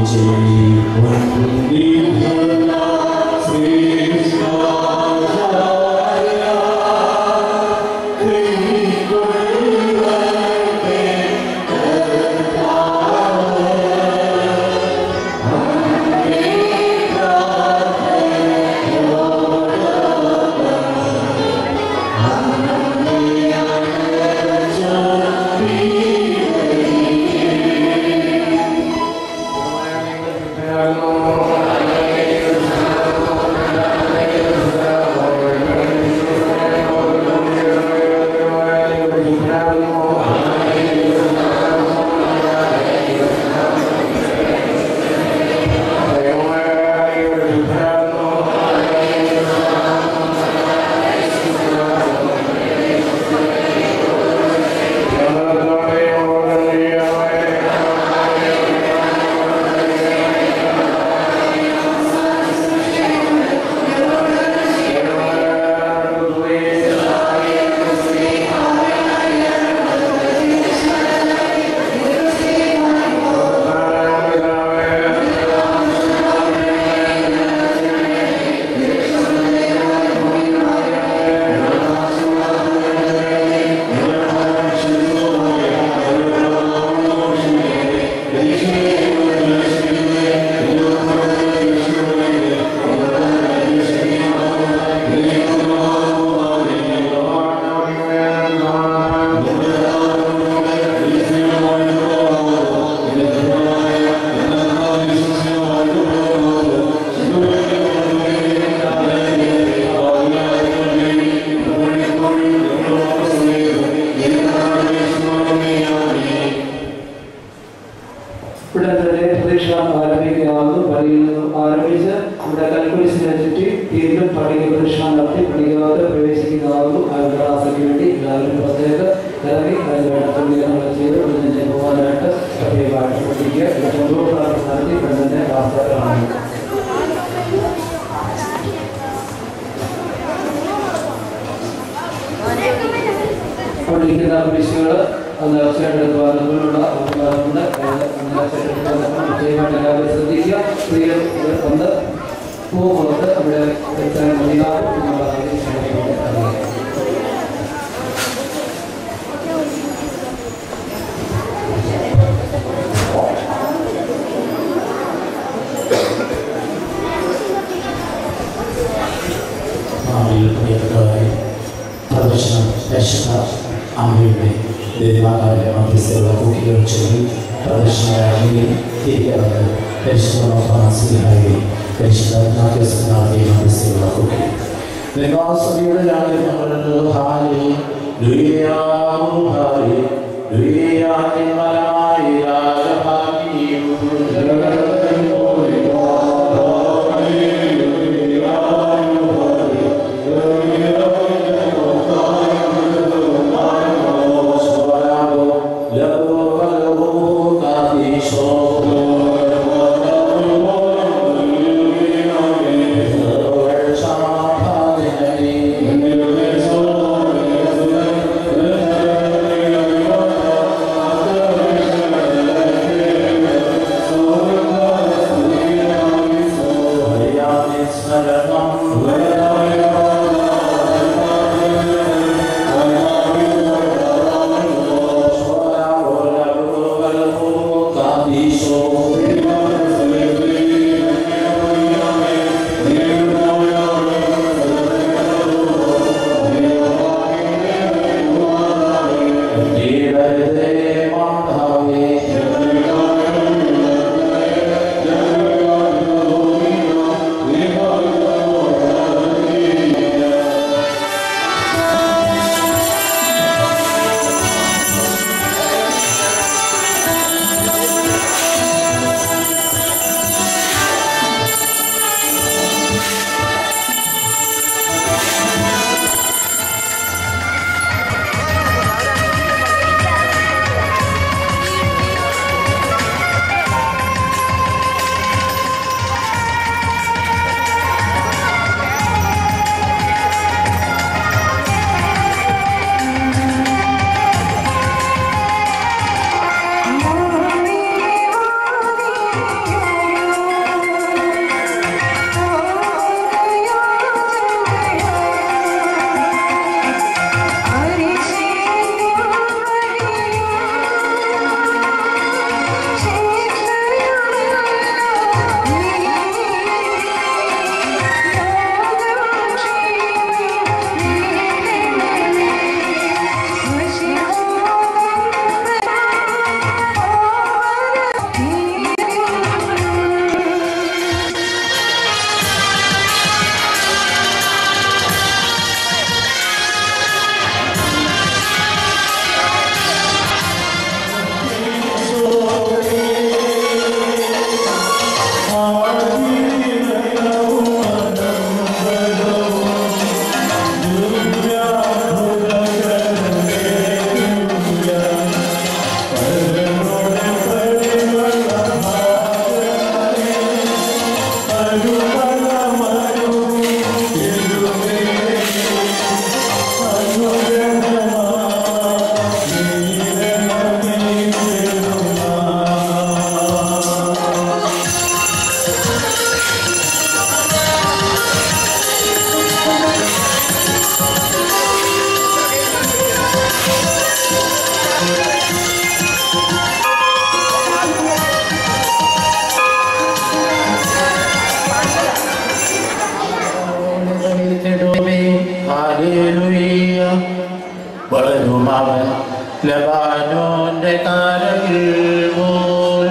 ും പ്രാർത്ഥനയ്ക്ക് വേണ്ടി എല്ലാവരും പുറത്തേക്ക് ഇറങ്ങി അതിന് വേണ്ട ക്രമീകരണങ്ങൾ ചെയ്ത് ഇതിനെ പോകാനായിട്ട് പ്രത്യേകമായിട്ട് ശ്രദ്ധിക്കുക ഏറ്റവും പ്രാർത്ഥന നടത്തി പെണ്ണിനെ പ്രാർത്ഥന കാണുന്നു കൊണ്ടിരിക്കുന്ന കുരിശുകൾ നേർച്ചയായിട്ട് ദ്വാരങ്ങളിലുള്ള ഉണ്ട് പ്രത്യേകമായിട്ട് എല്ലാവരും ശ്രദ്ധിക്കുക സ്ത്രീകൾ ഇത് വന്ന് പൂ കൊടുത്ത് അവിടെ എത്താൻ മതിയാകും നമ്മൾ ആദ്യം ക്ഷണിക്കുന്നത് ഭാവിയിൽ പ്രിയപ്പെട്ടവരെ പ്രദർശനം പരിശുദ്ധ അമ്മയുടെ ദേവാലയ മധ്യസ്ഥയുള്ള കുട്ടികൾ ചൊല്ലി പ്രദർശനമായി തിരികെ വന്ന് പരിശുദ്ധ മാസികയായി പരിശുദ്ധ നാട്യസ്നാഥി മധ്യസ്ഥയുള്ള കുട്ടി നിവാസതയുടെ ഞങ്ങൾ ഹാലി ദുരിയാമു ഹാലി ദുരിയാനി മലമായി രാജഭാഗിയും വളരും അവൻ ലബാനോന്റെ താരകിൽ പോൽ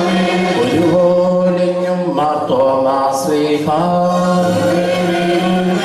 ഒരുപോലെയും മാർത്തോമാ ശ്രീഹാ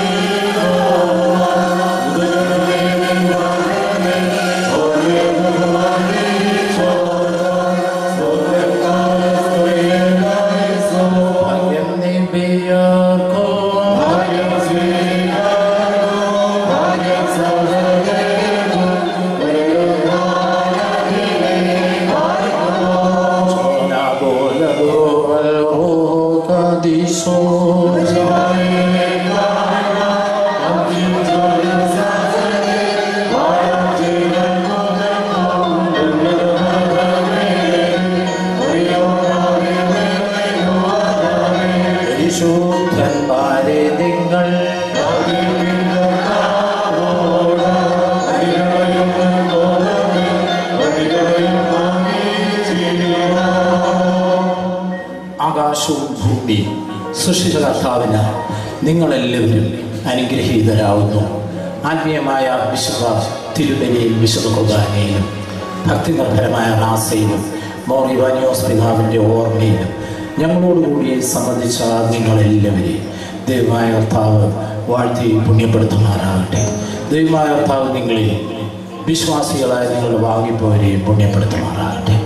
സൃഷ്ടിച്ച കർത്താവിന് നിങ്ങളെല്ലാവരും അനുഗ്രഹീതരാകുന്നു ആത്മീയമായ വിശുദ്ധ തിരുവലിയും വിശുദ്ധ കുർബാനയിലും ഭക്തിനിർഭരമായ റാസയിലും മോർ ഇവാനിയോസ് പിതാവിൻ്റെ ഓർമ്മയിലും ഞങ്ങളോടുകൂടി സംബന്ധിച്ച നിങ്ങളെല്ലാവരെയും ദൈവമായ കർത്താവ് വാഴ്ത്തി പുണ്യപ്പെടുത്തുമാറാകട്ടെ ദൈവമായ കർത്താവ് നിങ്ങളിൽ വിശ്വാസികളായ നിങ്ങൾ വാങ്ങിപ്പോവരെയും പുണ്യപ്പെടുത്തുമാറാകട്ടെ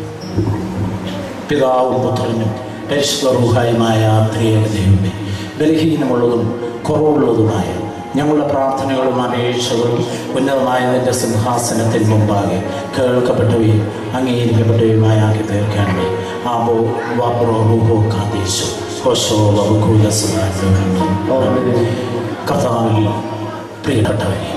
പിതാവും പുത്രനും പരിശുദ്ധ റൂഹായുമായ ത്രിയേക ദൈവമേ ബലഹീനമുള്ളതും കുറവുള്ളതുമായ ഞങ്ങളുടെ പ്രാർത്ഥനകളും അപേക്ഷകളും ഉന്നതമായ നിന്റെ സിംഹാസനത്തിൽ മുമ്പാകെ കേൾക്കപ്പെട്ടവയും അംഗീകരിക്കപ്പെട്ടവയുമായ ആക്കി തീർക്കണമേ ആബോ വാബ്രോ റൂഹോ കാതീശോ ഹോശോ വബുകൂല കർത്താവിൽ പ്രിയപ്പെട്ടവരെ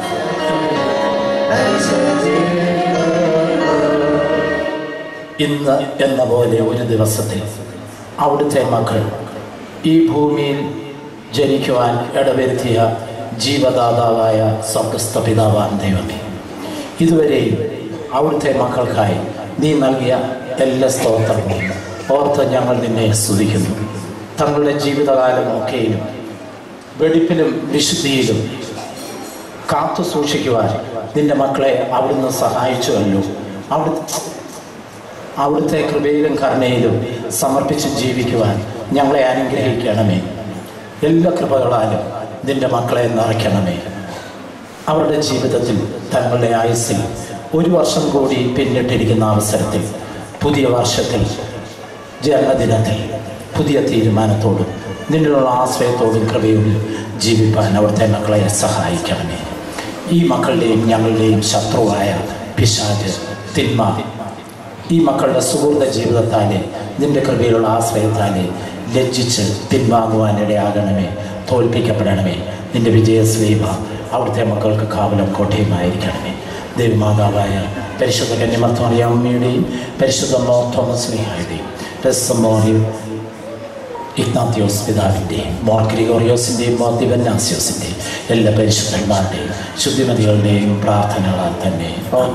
ഇന്ന് എന്ന പോലെ ഒരു ദിവസത്തിൽ അവിടുത്തെ മക്കൾ ഈ ഭൂമിയിൽ ജനിക്കുവാൻ ഇടവരുത്തിയ ജീവദാതാവായ സ്വർഗസ്ഥ പിതാവാൻ ദൈവമേ ഇതുവരെയും അവിടുത്തെ മക്കൾക്കായി നീ നൽകിയ എല്ലാ സ്തോത്രങ്ങളും ഓർത്ത് ഞങ്ങൾ നിന്നെ സ്തുതിക്കുന്നു തങ്ങളുടെ ജീവിതകാലം ഒക്കെയും വെടിപ്പിലും വിശുദ്ധിയിലും കാത്തു സൂക്ഷിക്കുവാൻ നിന്റെ മക്കളെ അവിടുന്ന് സഹായിച്ചുവല്ലോ അവിടുത്തെ അവിടുത്തെ കൃപയിലും കരുണയിലും സമർപ്പിച്ച് ജീവിക്കുവാൻ ഞങ്ങളെ അനുഗ്രഹിക്കണമേ എല്ലാ കൃപകളാലും നിന്റെ മക്കളെ നിറയ്ക്കണമേ അവരുടെ ജീവിതത്തിൽ തങ്ങളുടെ ആയുസ്സിൽ ഒരു വർഷം കൂടി പിന്നിട്ടിരിക്കുന്ന അവസരത്തിൽ പുതിയ വർഷത്തിൽ ജന്മദിനത്തിൽ പുതിയ തീരുമാനത്തോടും നിന്നിലുള്ള ആശ്രയത്തോടും കൃപയോടും ജീവിപ്പാൻ അവിടുത്തെ മക്കളെ സഹായിക്കണമേ ഈ മക്കളുടെയും ഞങ്ങളുടെയും ശത്രുവായ പിശാജ് തിന്മ ഈ മക്കളുടെ സുഹൃത്ത ജീവിതത്താലെ നിന്റെ കൃപയിലുള്ള ആശ്രയത്താലെ ലജ്ജിച്ച് പിൻവാങ്ങുവാനിടയാകണമേ തോൽപ്പിക്കപ്പെടണമേ നിന്റെ വിജയസ്ലീവ അവിടുത്തെ മക്കൾക്ക് കാവലം കോട്ടയുമായിരിക്കണമേ ദൈവമാതാവായ പരിശുദ്ധ കന്യമർത്തോണിയമ്മയുടെയും പരിശുദ്ധ മോ തോമസ് ലിഹായുടെയും രസമോറിയും ഇഗ്നാത്യോസ് പിതാവിൻ്റെയും മോർ ഗ്രിഗോറിയോസിൻ്റെയും മോർ ദിവന്നാസ്യോസിൻ്റെയും എല്ലാ പരിശുദ്ധന്മാരുടെയും ശുദ്ധിമതികളുടെയും പ്രാർത്ഥനകളാൽ തന്നെ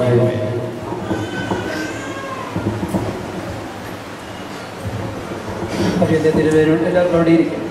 അഭിയന്യ തിരുവേരുണ്ട് എല്ലാവരും അവിടെ ഇരിക്കും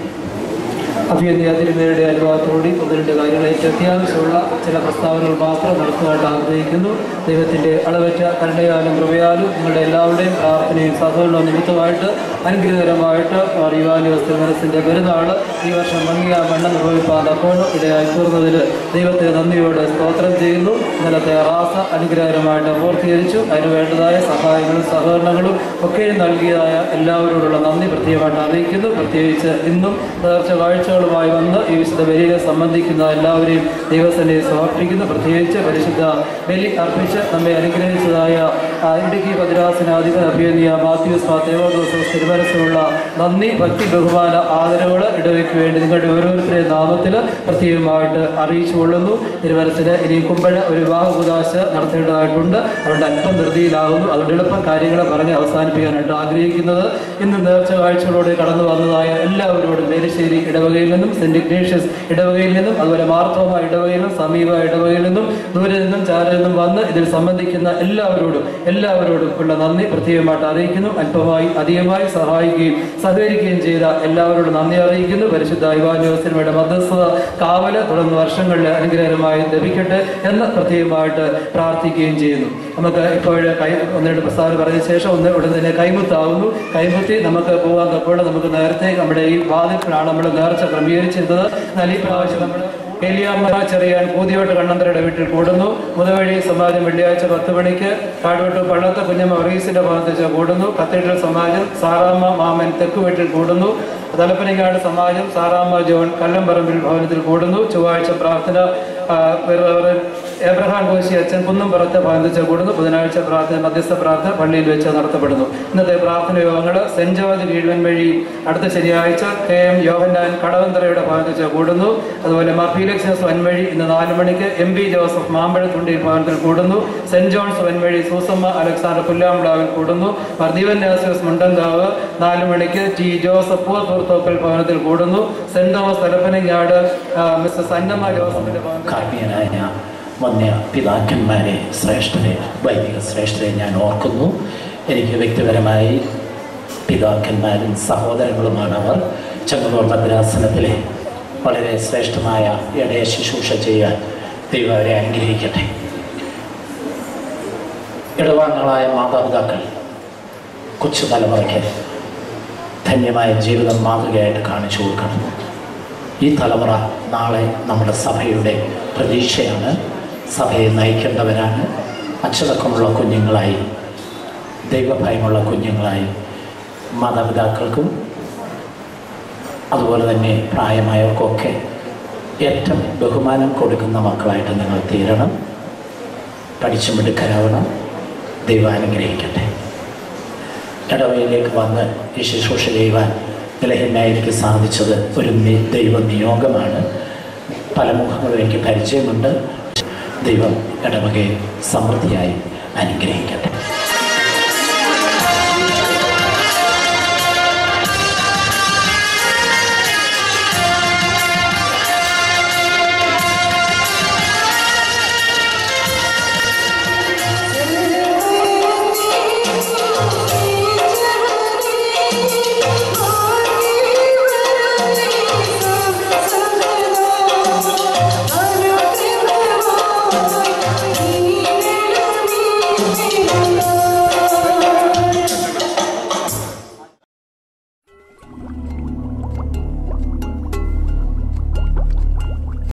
അഭിയന്യ തിരുവേരുടെ അനുഭവത്തോടെ ഒന്ന് രണ്ട് കാര്യങ്ങൾ ഏറ്റവും അത്യാവശ്യമുള്ള ചില പ്രസ്താവനകൾ മാത്രം നടത്തുവാനായിട്ട് ആഗ്രഹിക്കുന്നു ദൈവത്തിൻ്റെ അളവറ്റ കരുണയാലും കൃപയാലും നിങ്ങളുടെ എല്ലാവരുടെയും പ്രാർത്ഥനയും സഹകരണവും നിമിത്തമായിട്ട് അനുഗ്രഹകരമായിട്ട് അറിവാനുവസ്ഥ മനസ്സിൻ്റെ പെരുന്നാൾ ഈ വർഷം ഭംഗിയ മണ്ണ് നിർവഹിപ്പാൻ അപ്പോൾ ഇടയായി തീർന്നതിൽ ദൈവത്തെ നന്ദിയോട് സ്തോത്രം ചെയ്യുന്നു ഇന്നലത്തെ റാസ അനുഗ്രഹകരമായിട്ട് പൂർത്തീകരിച്ചു അതിന് വേണ്ടതായ സഹായങ്ങളും സഹകരണങ്ങളും ഒക്കെ നൽകിയതായ എല്ലാവരോടുള്ള നന്ദി പ്രത്യേകമായിട്ട് അറിയിക്കുന്നു പ്രത്യേകിച്ച് ഇന്നും നേർച്ച കാഴ്ചകളുമായി വന്ന് ഈ വിശുദ്ധ ബലിയെ സംബന്ധിക്കുന്ന എല്ലാവരെയും ദൈവസന്നിധി സമർപ്പിക്കുന്നു പ്രത്യേകിച്ച് പരിശുദ്ധ ബലി അർപ്പിച്ച് നമ്മെ അനുഗ്രഹിച്ചതായ ആ, ഇടുക്കി ഭദ്രാസനാധിപൻ അഭിയന്യ മാത്യൂസ് മാത്തേവോദോസ് തിരുമനസ്സിനുള്ള നന്ദി ഭക്തി ബഹുമാന ആദരവുകൾ ഇടവയ്ക്ക് വേണ്ടി നിങ്ങളുടെ ഓരോരുത്തരുടെ നാമത്തിൽ പ്രത്യേകമായിട്ട് അറിയിച്ചു കൊള്ളുന്നു തിരുമനസ്സിന് ഇനി കുമ്പഴ ഒരു വിവാഹ കുദാശ നടത്തേണ്ടതായിട്ടുണ്ട് അതുകൊണ്ട് അല്പം ധൃതിയിലാകുന്നു അതുകൊണ്ട് എളുപ്പം കാര്യങ്ങളെ പറഞ്ഞ് അവസാനിപ്പിക്കാനായിട്ട് ആഗ്രഹിക്കുന്നത് ഇന്ന് നേർച്ച കാഴ്ചകളോടെ കടന്നു വന്നതായ എല്ലാവരോടും മേലശ്ശേരി ഇടവകയിൽ നിന്നും സെന്റ് ഇഗ്നേഷ്യസ് ഇടവകയിൽ നിന്നും അതുപോലെ മാർത്തോമ ഇടവകയിൽ നിന്നും സമീപ ഇടവകയിൽ നിന്നും ദൂരെ നിന്നും ചാരിൽ നിന്നും വന്ന് ഇതിൽ സംബന്ധിക്കുന്ന എല്ലാവരോടും എല്ലാവരോടും ഉള്ള നന്ദി പ്രത്യേകമായിട്ട് അറിയിക്കുന്നു അല്പമായി അധികമായി സഹായിക്കുകയും സഹകരിക്കുകയും ചെയ്ത എല്ലാവരോടും നന്ദി അറിയിക്കുന്നു പരിശുദ്ധ യുവാനിവാസിനിയുടെ മധ്യസ്ഥത കാവല് തുടർന്ന് വർഷങ്ങളിൽ അനുഗ്രഹമായി ലഭിക്കട്ടെ എന്ന് പ്രത്യേകമായിട്ട് പ്രാർത്ഥിക്കുകയും ചെയ്യുന്നു നമുക്ക് ഇപ്പോൾ കൈ ഒന്ന് രണ്ട് പ്രസ്താവന പറഞ്ഞ ശേഷം ഒന്ന് ഉടൻ തന്നെ കൈമുത്താവുന്നു കൈമുത്തി നമുക്ക് പോകാൻ തപ്പോൾ നമുക്ക് നേരത്തെ നമ്മുടെ ഈ വാതിൽക്കാണ് നമ്മൾ നേർച്ച ക്രമീകരിച്ചിരുന്നത് എന്നാൽ ഈ പ്രാവശ്യം നമ്മൾ ഏലിയാമ്മ ചെറിയാൻ കൂതിയോട്ട് കണ്ണന്തരയുടെ വീട്ടിൽ കൂടുന്നു മുതവഴി സമാജം വെള്ളിയാഴ്ച പത്ത് മണിക്ക് കാടുവെട്ട് പള്ളത്ത് കുഞ്ഞമ്മ വർഗീസിന്റെ ഭാഗത്ത് കൂടുന്നു കത്തീഡ്രൽ സമാജം സാറാമ്മ മാമൻ തെക്ക് വീട്ടിൽ കൂടുന്നു തലപ്പനങ്ങാട് സമാജം സാറാമ്മ ജോൺ കല്ലംപറമ്പിൽ ഭവനത്തിൽ കൂടുന്നു ചൊവ്വാഴ്ച പ്രാർത്ഥന ആ, റവറൻ എബ്രഹാം കോശി അച്ഛൻ കുന്നംപുറത്ത് ഭാഗത്ത് കൂടുന്നു ബുധനാഴ്ച പ്രാർത്ഥന മധ്യസ്ഥ പ്രാർത്ഥന പള്ളിയിൽ വെച്ച് നടത്തപ്പെടുന്നു ഇന്നത്തെ പ്രാർത്ഥന യോഗങ്ങൾ സെന്റ് ജോർജ് വീഴ്വൻ വഴി അടുത്ത ശനിയാഴ്ച കെ എം യോഹന്നാൻ കടവന്തറയുടെ ഭാഗത്ത് കൂടുന്നു അതുപോലെ മാർ ഫീലക്സിയസ് വൻവഴി ഇന്ന് നാല് മണിക്ക് എം പി ജോസഫ് മാമ്പഴത്തുണ്ടി ഭവനത്തിൽ കൂടുന്നു സെന്റ് ജോൺസ് വൻവഴി സൂസമ്മ അലക്സാണ്ടർ പുല്ലാമ്പ്ലാവിൽ കൂടുന്നു മാർ ദീപൻ നാസിയസ് മുണ്ടങ്കാവ് നാല് മണിക്ക് ടി ജോസഫ് പൂർത്തോക്കൽ ഭവനത്തിൽ കൂടുന്നു സെന്റ് തോമസ് തലപ്പനങ്ങാട് ആ, മിസ്റ്റർ സന്നമ്മ ജോസഫിന്റെ ഭവനത്തിൽ കാർമ്മികനായ വന്യ പിതാക്കന്മാരെ ശ്രേഷ്ഠരെ വൈദിക ശ്രേഷ്ഠരെ ഞാൻ ഓർക്കുന്നു എനിക്ക് വ്യക്തിപരമായി പിതാക്കന്മാരും സഹോദരങ്ങളുമാണ് അവർ ചെങ്ങന്നൂർ ഭദ്രാസനത്തിലെ വളരെ ശ്രേഷ്ഠമായ ഇടയ ശുശ്രൂഷ ചെയ്യാൻ ദൈവം അവരെ അനുഗ്രഹിക്കട്ടെ ഇടവാങ്ങളായ മാതാപിതാക്കൾ കൊച്ചു തലമുറയ്ക്ക് ധന്യമായ ജീവിതം മാതൃകയായിട്ട് കാണിച്ചു കൊടുക്കണം ഈ തലമുറ നാളെ നമ്മുടെ സഭയുടെ പ്രതീക്ഷയാണ് സഭയെ നയിക്കേണ്ടവരാണ് അച്ചടക്കമുള്ള കുഞ്ഞുങ്ങളായി ദൈവഭയമുള്ള കുഞ്ഞുങ്ങളായി മാതാപിതാക്കൾക്കും അതുപോലെ തന്നെ പ്രായമായവർക്കൊക്കെ ഏറ്റവും ബഹുമാനം കൊടുക്കുന്ന മക്കളായിട്ട് നിങ്ങൾ തീരണം പഠിച്ചു മിടുക്കരാവണം ദൈവം അനുഗ്രഹിക്കട്ടെ ഇടവയിലേക്ക് വന്ന് ഈ ശുശ്രൂഷ ചെയ്യുവാൻ നിലഹിന്നായി എനിക്ക് സാധിച്ചത് ഒരു നി- ദൈവ നിയോഗമാണ് പല മുഖങ്ങളും എനിക്ക് പരിചയമുണ്ട് ദൈവം ഇടവകയെ സമൃദ്ധിയായി അനുഗ്രഹിക്കട്ടെ